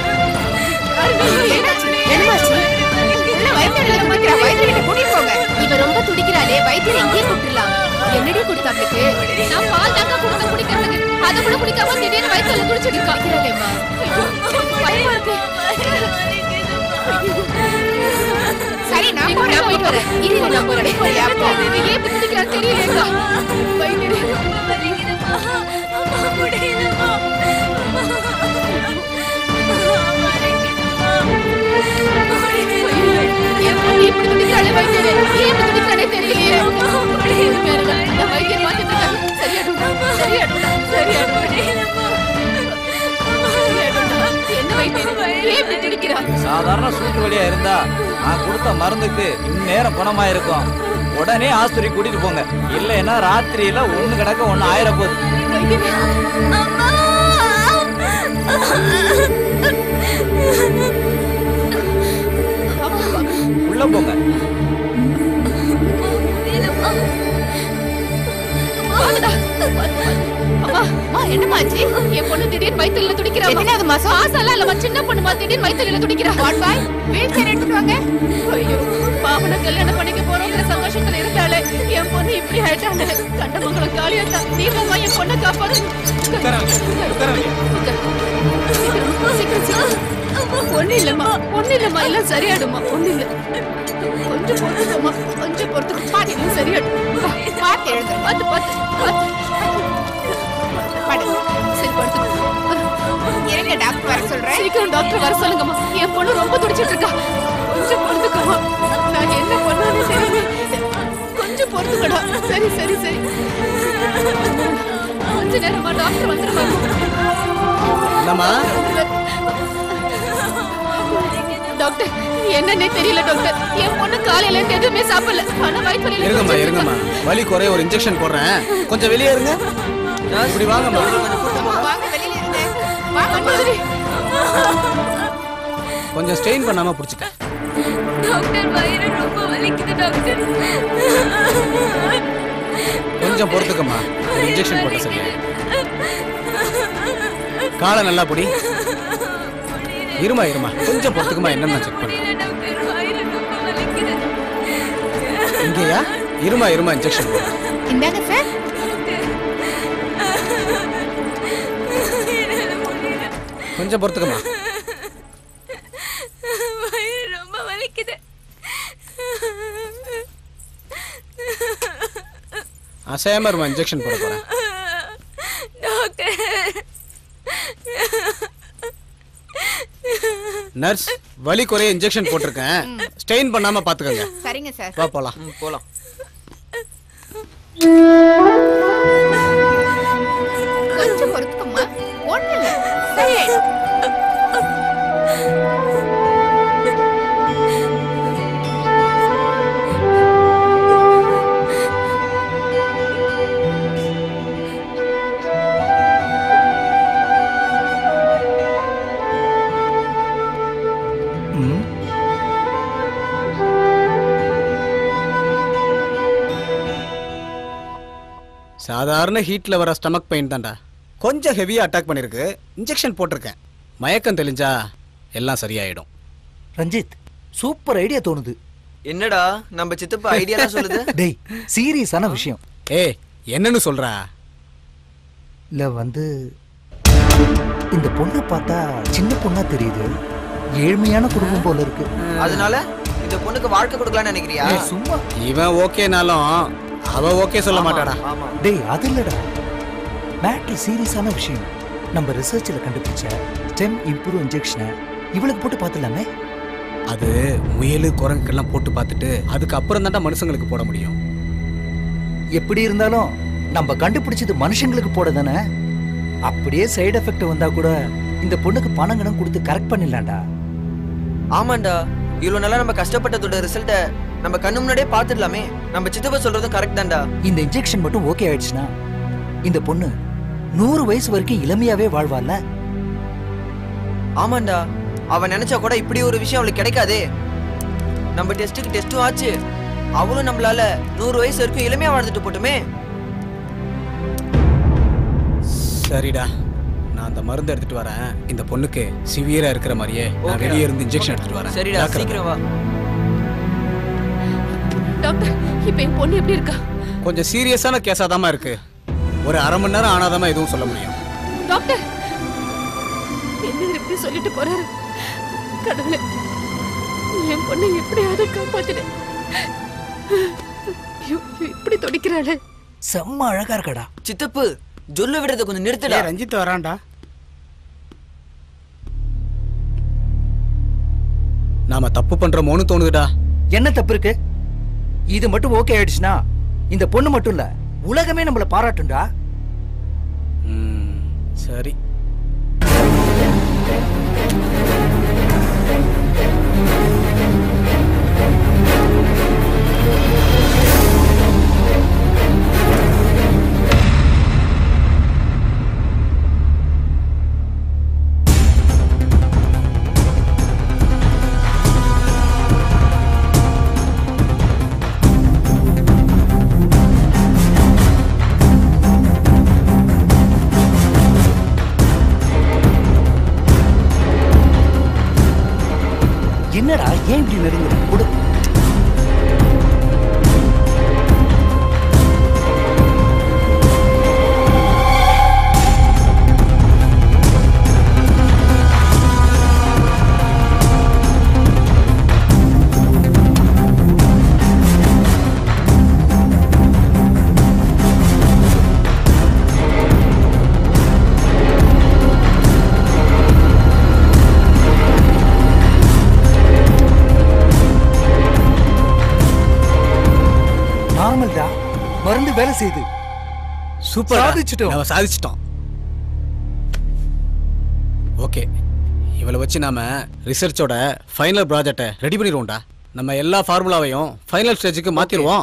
என்னமாச்சு என்ன வயித்துல குடிக்கிறா வயிற்றுக்கிட்ட கூட்டிட்டு போங்க இவ ரொம்ப துடிக்கிறாளே வயித்துல எங்கேயே கூப்பிடலாம் என்னடி கொடுத்தா அவளுக்கு நான் பால் தாங்க கொடுக்க குடிக்கிறதுக்கு அதை கூட குடிக்காம திடீர்னு வயித்துல குடிச்சிட்டு இருக்கா குடிக்கிறாளேம்மா பயமா இருக்கு சரி நான் போறேன் நான் போயிட்டு வரேன் இரு இரு, நான் போறேன் போறியா போ ஏன் இப்படி குடிக்கிறா தெரியலையா இப்படி துடிக்கிறாளே வைத்தியரே ஏன் இப்படி துடிக்கிறாளே தெரியலையே இந்த வைத்தியர் பார்த்துட்டு சரியாடும் சரியாடும் சரி சாதாரண சூட்டு வழியா இருந்தா நான் கொடுத்த மருந்துக்கு இந்நேரம் குணமா இருக்கும் உடனே ஆஸ்பத்திரி கூட்டிட்டு போங்க இல்லைன்னா ராத்திரியில ஒண்ணு கிடக்க ஒண்ணு ஆயிர போகுது உள்ள போங்க வாங்கடா. அம்மா, அம்மா, என்னம்மா ஆச்சு? என் பொண்ணு திடீர்னு வயித்துல துடிக்கிறா எத்தனாவது மாசம் மாசம் இல்ல திடீர்னு வயித்துல திடீர்னு வயித்துல துடிக்கிறா வாட் பாய் வீல் சேர் எடுத்துட்டு வாங்க ஐயோ பாவனை கல்யாணம் பண்ணிக்க போறோங்கிற சந்தோஷத்துல இருந்தாலே என் பொண்ணு இப்படி ஆயிட்டாங்க கண்டமங்கலம் காலியா தான் நீ போமா என் பொண்ணை காப்பாடு சீக்கிரம் சீக்கிரம் சீக்கிரம் ஒண்ணு இல்லம்மா ஒண்ணு இல்லம்மா எல்லாம் சரியாடுமா ஒண்ணு இல்ல கொஞ்சம் பொறுத்துக்கம்மா கொஞ்சம் பொறுத்துக்க பாட்டி எல்லாம் சரியாடும் பாத்து எழுது பாத்து பாத்து பாத்து பாடு சரி படுத்து இருங்க டாக்டர் வர சொல்றேன் சீக்கிரம் டாக்டர் வர சொல்லுங்கம்மா என் பொண்ணு ரொம்ப துடிச்சிட்டு இருக்கா கொஞ்சம் பொறுத்துக்கம்மா நான் என்ன பண்ணாலும் தெரியல கொஞ்சம் பொறுத்துக்கடா சரி சரி சரி கொஞ்ச நேரமா டாக்டர் வந்துருவாங்க என்னம்மா டாக்டர் என்னன்னே தெரியல டாக்டர் என் பொண்ணு காலையில இருந்து எதுவுமே சாப்பிடல ஆனா வயிற்று இருங்கம்மா இருங்கம்மா வலி குறைய ஒரு இன்ஜெக்ஷன் போடுறேன் கொஞ்சம் வெளியே இருங்க இப்படி வாங்கம்மா வாங்க வெளியில இருங்க வாங்க மாதிரி கொஞ்சம் ஸ்ட்ரெயின் பண்ணாம பிடிச்சிக்க டாக்டர் வயிறு ரொம்ப வலிக்குது டாக்டர் கொஞ்சம் பொறுத்துக்கம்மா ஒரு இன்ஜெக்ஷன் போட்ட சரியா காலை நல்லா பிடி இருமா இருமா கொஞ்சம் பொறுத்துக்குமா என்னன்னு செக் பண்ண டாக்டர் வயிறு ரொம்ப வலிக்குது இங்கேயா இருமா இருமா இன்ஜெக்ஷன் போடு இந்தாங்க சார் கொஞ்சம் பொறுத்துக்கம்மா வயிறு ரொம்ப வலிக்குது அசையாம இருமா இன்ஜெக்ஷன் போட போறேன் டாக்டர் நர்ஸ் வலி குறைய இன்ஜெக்ஷன் போட்டிருக்கேன் ஸ்டெயின் பண்ணாம பாத்துக்கோங்க சரிங்க சார் வா போலாம் போலாம் கொஞ்சம் பொறுத்துக்கம்மா ஒண்ணு இல்ல சரி சாதாரண ஹீட்ல வர ஸ்டமக் பெயின் தான்டா கொஞ்சம் ஹெவியா அட்டாக் பண்ணிருக்கு இன்ஜெக்ஷன் போட்டிருக்கேன் மயக்கம் தெளிஞ்சா எல்லாம் சரியாயிடும் ரஞ்சித் சூப்பர் ஐடியா தோணுது என்னடா நம்ம சித்தப்பா ஐடியாலாம் சொல்லுது டேய் சீரியஸான விஷயம் ஏய் என்னன்னு சொல்றா இல்ல வந்து இந்த பொண்ணை பார்த்தா சின்ன பொண்ணா தெரியுது ஏழ்மையான குடும்பம் போல இருக்கு அதனால இந்த பொண்ணுக்கு வாழ்க்கை கொடுக்கலாம்னு நினைக்கிறியா ஏய், சும்மா இவன் ஓகேனாலும் அவ ஓகே சொல்ல மாட்டாடா டேய் அது இல்லடா மேட்ரு சீரியஸான விஷயம் நம்ம ரிசர்ச்சில் கண்டுபிடிச்ச ஸ்டெம் இம்ப்ரூவ் இன்ஜெக்ஷனை இவளுக்கு போட்டு பார்த்துலாமே அது முயலு குரங்குக்கெல்லாம் போட்டு பார்த்துட்டு அதுக்கப்புறம் தான்டா மனுஷங்களுக்கு போட முடியும் எப்படி இருந்தாலும் நம்ம கண்டுபிடிச்சது மனுஷங்களுக்கு போட தானே அப்படியே சைடு எஃபெக்ட் வந்தா கூட இந்த பொண்ணுக்கு பணம் கணம் கொடுத்து கரெக்ட் பண்ணிடலாம்டா ஆமாண்டா இவ்வளவு நாளா நம்ம கஷ்டப்பட்டதோட ரிசல்ட்ட நம்ம கண்ணு முன்னாடியே பார்த்துடலாமே நம்ம சித்தப்பா சொல்றதும் கரெக்ட் தான்டா இந்த இன்ஜெக்ஷன் மட்டும் ஓகே ஆயிடுச்சுன்னா இந்த பொண்ணு நூறு வயசு வரைக்கும் இளமையாவே வாழ்வாள்ல ஆமாண்டா அவன் நினைச்சா கூட இப்படி ஒரு விஷயம் அவளுக்கு கிடைக்காதே நம்ம டெஸ்ட்டுக்கு டெஸ்ட்டும் ஆச்சு அவளும் நம்மளால நூறு வயசு வரைக்கும் இளமையா வாழ்ந்துட்டு போட்டுமே சரிடா நான் அந்த மருந்து எடுத்துட்டு வரேன் இந்த பொண்ணுக்கு சிவியரா இருக்கிற மாதிரியே நான் ஓகேடா. வெளியே இருந்து இன்ஜெக்ஷன் எடுத்துட்டு வரேன் சரிடா ஜாக்கிரதை. சீக்கிரம் வா டாக்டர் இப்ப என் பொண்ணு எப்படி இருக்கா கொஞ்சம் சீரியஸான கேஸாதாம்மா இருக்கு ஒரு அரை மணி நேரம் ஆனாதாம்மா எதுவும் சொல்ல முடியும் டாக்டர் என்ன இப்படி சொல்லிட்டு போறாரு கடவுளே என் பொண்ணை எப்படியாவது காப்பாத்திடு ஐயோ, இப்படி துடிக்கிறாளே செம்ம அழகா இருக்கடா சித்தப்பு ஜொல்லு விடுறத கொஞ்சம் நிறுத்துடா ஏய், ரஞ்சித் வரான்டா நாம தப்பு பண்றோமோன்னு தோணுதுடா என்ன தப்பு இருக்கு இது மட்டும் ஓகே ஆயிடுச்சுன்னா இந்த பொண்ணு மட்டும் இல்ல உலகமே நம்மள பாராட்டும்டா சரி ஏன் இப்படி நடுங்குற கொடு நார்மல் தான் மருந்து வேலை செய்யுது சூப்பர் சாதிச்சிட்டோம். நம்ம சாதிச்சிட்டோம் ஓகே இவளை வச்சு நாம ரிசர்ச்சோட ஃபைனல் ப்ராஜெக்டை ரெடி பண்ணிடுவோம்டா நம்ம எல்லா ஃபார்முலாவையும் ஃபைனல் ஸ்டேஜுக்கு மாத்திடுவோம்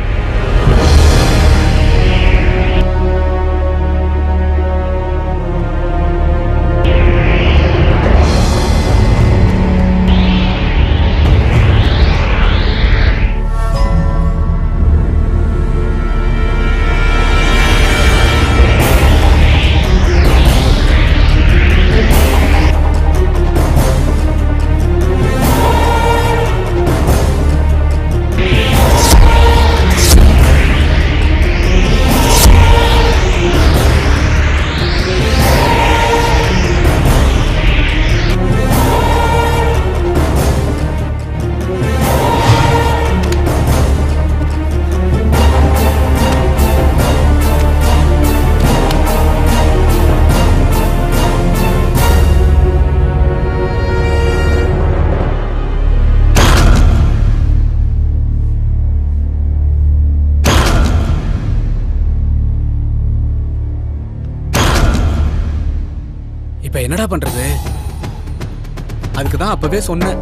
இப்போ என்னடா பண்றது அதுக்கு தான் அப்பவே சொன்னேன்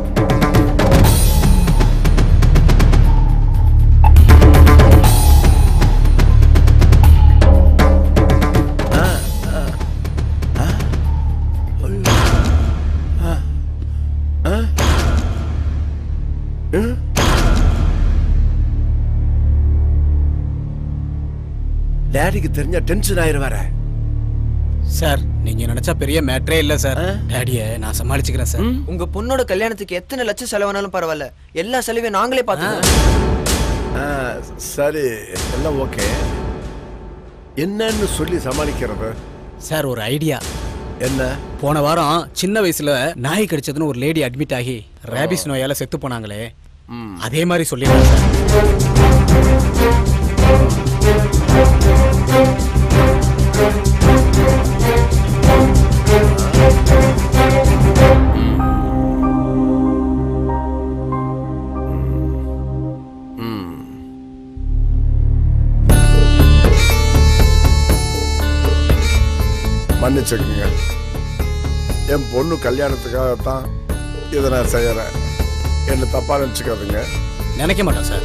டேடிக்கு தெரிஞ்ச டென்ஷன் ஆயிருவார சார் நீங்க நினைச்சா பெரிய மேட்ரே இல்ல சார் டேடிய நான் சமாளிச்சுக்கிறேன் சார் உங்க பொண்ணோட கல்யாணத்துக்கு எத்தனை லட்சம் செலவானாலும் பரவாயில்ல எல்லா செலவையும் நாங்களே பார்த்துக்கோம் சரி எல்லாம் ஓகே என்னன்னு சொல்லி சமாளிக்கிறது சார் ஒரு ஐடியா என்ன போன வாரம் சின்ன வயசுல நாய் கடிச்சதுன்னு ஒரு லேடி அட்மிட் ஆகி ரேபிஸ் நோயால செத்து போனாங்களே அதே மாதிரி சொல்லிடுறேன் சார் மன்னிச்சுக்குங்க என் பொண்ணு கல்யாணத்துக்காகத்தான் இதை நான் செய்யறேன் என்ன தப்பா நினச்சிக்காதுங்க நினைக்க மாட்டேன் சார்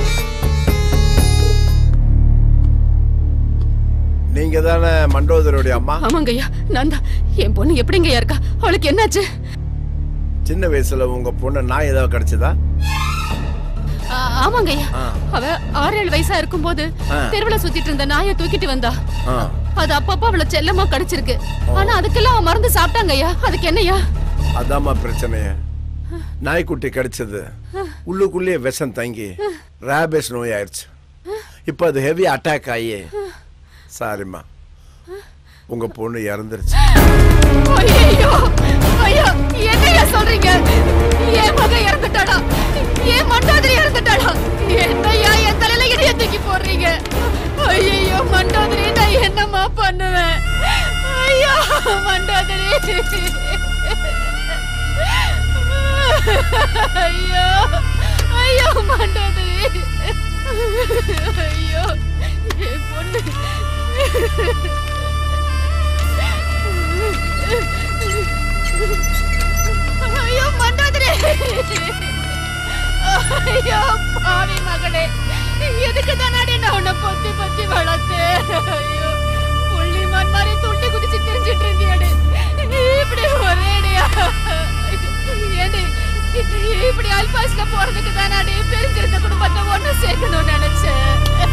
நீங்க தானே மண்டோதரோடைய அம்மா ஆமாங்க ஐயா நான் தான் என் பொண்ணு எப்படிங்க இருக்கா அவளுக்கு என்னாச்சு சின்ன வயசுல உங்க பொண்ணு நாய் ஏதாவது கிடைச்சதா ஆ, ஆமாங்க ஐயா ஆ. அவ ஆறு ஏழு வயசா இருக்கும்போது ஆ. தெருவுல சுத்திட்டு இருந்த நாயை தூக்கிட்டு வந்தா ஆ. அது அப்பப்ப அவள செல்லமா கடிச்சிருக்கு ஆனா அதுக்கெல்லாம் அவ மருந்து சாப்பிட்டாங்க ஐயா அதுக்கு என்னய்யா அதாம்மா பிரச்சனையே நாய்க்குட்டி கடிச்சது உள்ளுக்குள்ளேயே விஷம் தங்கி ரேபிஸ் நோய் ஆயிடுச்சு இப்போ அது ஹெவி அட்டாக் ஆகி சாரிம்மா உங்க பொண்ணு இறந்துருச்சு ஐயோ ஐயோ என்னய்யா சொல்றீங்க என் மகன் இறந்துட்டாடா என் மண்டாதிரி இறந்துட்டாடா என்னய்யா என் தலையில இடிய தூக்கி போடுறீங்க ஐயோ மண்டாதிரி நான் என்னம்மா பண்ணுவேன் ஐயோ மண்டாதிரி ஐயோ ஐயோ மண்டாதிரி ஐயோ என் பொண்ணு ஐயோ மண்டாதிரி ஐயோ பாவி மகனே எதுக்கு தானடி நான் உன்னை பொத்தி பொத்தி வளர்த்தேன் ஐயோ புள்ளி மண் மாதிரி துள்ளி குதிச்சு திரிஞ்சிட்டு இருந்தியாடு இப்படி ஒரேடியா ஏண்டி இப்படி அல்பாஸ்ல போறதுக்கு தானாடி பிரிஞ்சிருந்த குடும்பத்தை ஒண்ணு சேர்க்கணும்னு நினைச்சேன்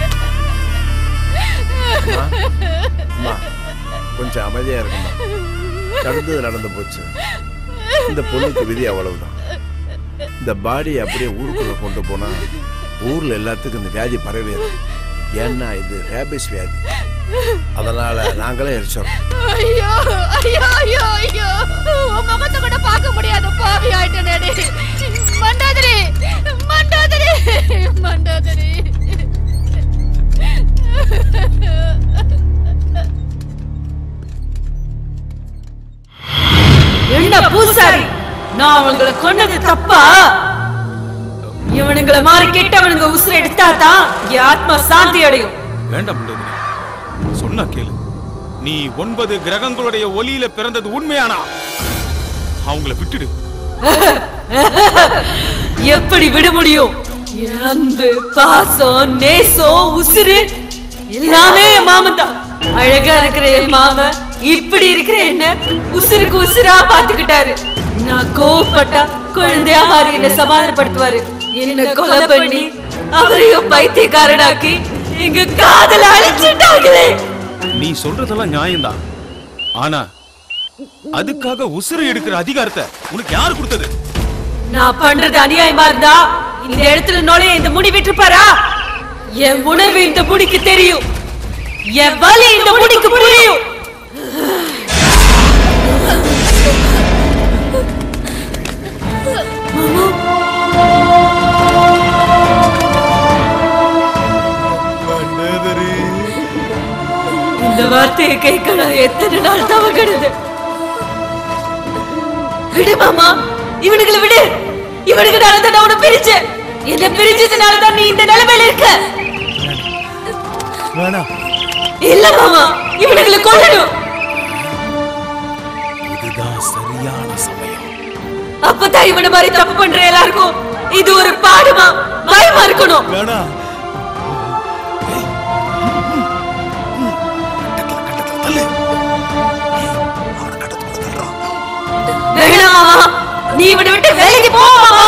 அம்மா கொஞ்சம் அமைதியா இருக்குமா நடந்தது நடந்து போச்சு இந்த பொண்ணுக்கு விதி அவ்வளவுதான் இந்த பாடியை அப்படியே ஊருக்குள்ள கொண்டு போனா ஊர்ல எல்லாத்துக்கும் இந்த வியாதி பரவிடும் ஏன்னா இது ரேபிஸ் வியாதி அதனால நாங்களே எரிச்சோம் ஐயோ ஐயோ ஐயோ ஐயோ உன் முகத்தை கூட பார்க்க முடியாத பாவி ஆயிட்டனே மண்டாதிரி மண்டாதிரி மண்டாதிரி என்ன பூசாரி நான் அவங்களை கொன்னது தப்பா இவனுங்களை மாறி கெட்டவனுங்க உசுர எடுத்தா தான் என் ஆத்மா சாந்தி அடையும் வேண்டாம் மண்டோதரி சொன்னா கேளு நீ ஒன்பது கிரகங்களுடைய ஒளியில பிறந்தது உண்மையானா அவங்கள விட்டுடு எப்படி விட முடியும் என் அன்பு பாசம் நேசம் உசுரு எல்லாமே என் மாமன் தான் அழகா இருக்கிற என் மாமன் இப்படி இருக்கிற என்ன உசுருக்கு உசுரா பாத்துக்கிட்டாரு நான் கோவப்பட்டா குழந்தையா மாறி என்ன சமாதானப்படுத்துவாரு என்ன கொலை பண்ணி அவரையும் பைத்தியக்காரனாக்கி எங்க காதல அழிச்சிட்டாங்களே நீ சொல்றதெல்லாம் நியாயம்தான் ஆனா அதுக்காக உசுறு எடுக்கிற அதிகாரத்தை உனக்கு யாரு கொடுத்தது நான் பண்றது அநியாயமா இருந்தா இந்த இடத்துல நுழைய இந்த முடி விட்டுப்பாரா என் உணர்வு இந்த முடிக்கு தெரியும் என் வலி இந்த முடிக்கு புரியும் இந்த வார்த்தையை கேட்க நான் எத்தனை நாள் தவங்கிடுது விடு மாமா இவனுங்களை விடு இவனுக்குனால தான் நான் உன்னை பிரிச்சேன் என்ன பிரிச்சதுனால தான் நீ இந்த நிலைமையில இருக்க வேணாம் இல்ல மாமா இவனுங்களை கொல்லணும் இதுதான் சரியான சமயம் அப்பதான் இவனை மாதிரி தப்பு பண்ற எல்லாருக்கும் இது ஒரு பாடுமா பயமா இருக்கணும் வேணாம் வேணாம் மாமா நீ இவனை விட்டு வேலைக்கு போ மாமா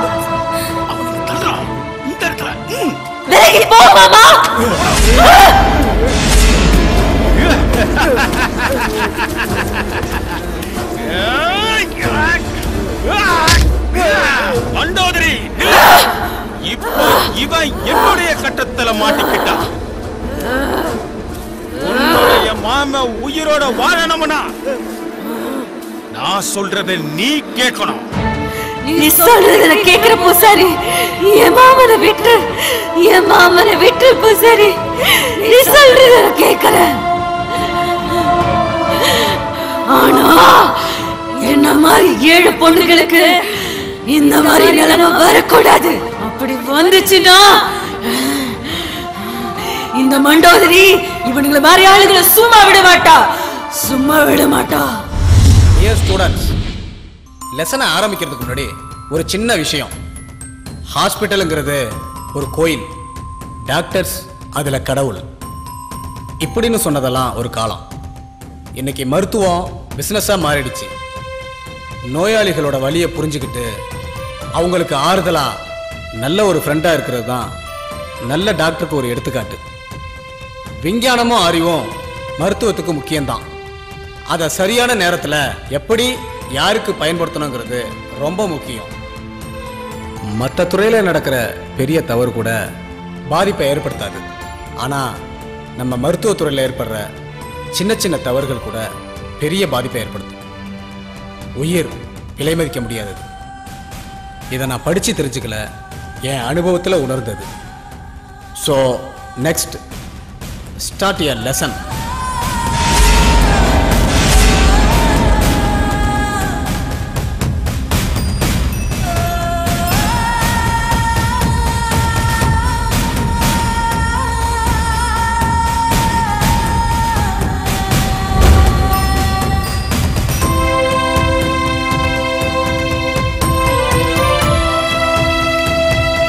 வேலைக்கு போ மாமா மண்டோதரி நில்லு. இப்போ இவன் என்னுடைய கட்டத்துல மாட்டிக்கிட்டான் உன்னுடைய மாம உயிரோட வாழணும்னா நான் சொல்றத நீ கேட்கணும் நீ சொல்றத நான் கேக்குற பூசாரி என் மாமனை விட்டு என் மாமனை விட்டு பூசாரி நீ சொல்றத நான் கேக்குறேன் ஆனா என்ன மாதிரி ஏழு பொண்ணுங்களுக்கு இந்த மாதிரி நிலைமை வரக்கூடாது அப்படி வந்துச்சுன்னா இந்த மண்டோதரி இவனுங்களை மாதிரி ஆளுங்களை சும்மா விட மாட்டா சும்மா விட மாட்டா டியர் ஸ்டூடெண்ட்ஸ் லெசனை ஆரம்பிக்கிறதுக்கு முன்னாடி ஒரு சின்ன விஷயம் ஹாஸ்பிட்டலுங்கிறது ஒரு கோயில் டாக்டர்ஸ் அதில் கடவுள் இப்படின்னு சொன்னதெல்லாம் ஒரு காலம் இன்னைக்கு மருத்துவம் பிஸ்னஸாக மாறிடுச்சு நோயாளிகளோட வலியை புரிஞ்சுக்கிட்டு அவங்களுக்கு ஆறுதலாக நல்ல ஒரு ஃப்ரெண்டாக இருக்கிறது தான் நல்ல டாக்டருக்கு ஒரு எடுத்துக்காட்டு விஞ்ஞானமும் அறிவும் மருத்துவத்துக்கு முக்கியம்தான் அதை சரியான நேரத்தில் எப்படி யாருக்கு பயன்படுத்தணுங்கிறது ரொம்ப முக்கியம் மற்ற துறையில் நடக்கிற பெரிய தவறு கூட பாதிப்பை ஏற்படுத்தாது ஆனால் நம்ம மருத்துவத்துறையில் ஏற்படுற சின்ன சின்ன தவறுகள் கூட பெரிய பாதிப்பை ஏற்படுத்தும் உயிர் விலை மதிக்க முடியாதது இதை நான் படித்து தெரிஞ்சுக்கல என் அனுபவத்தில் உணர்ந்தது so next start a lesson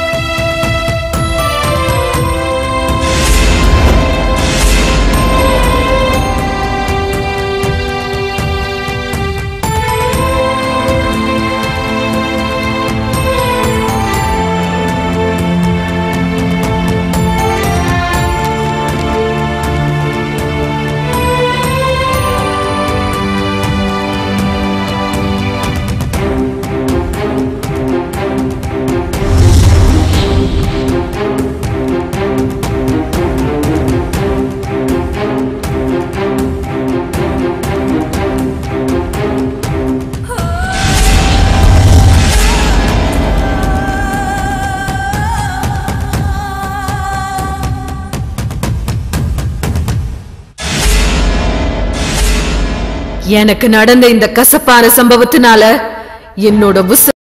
ஆ எனக்கு நடந்த இந்த கசப்பான சம்பவத்தினால என்னோட உச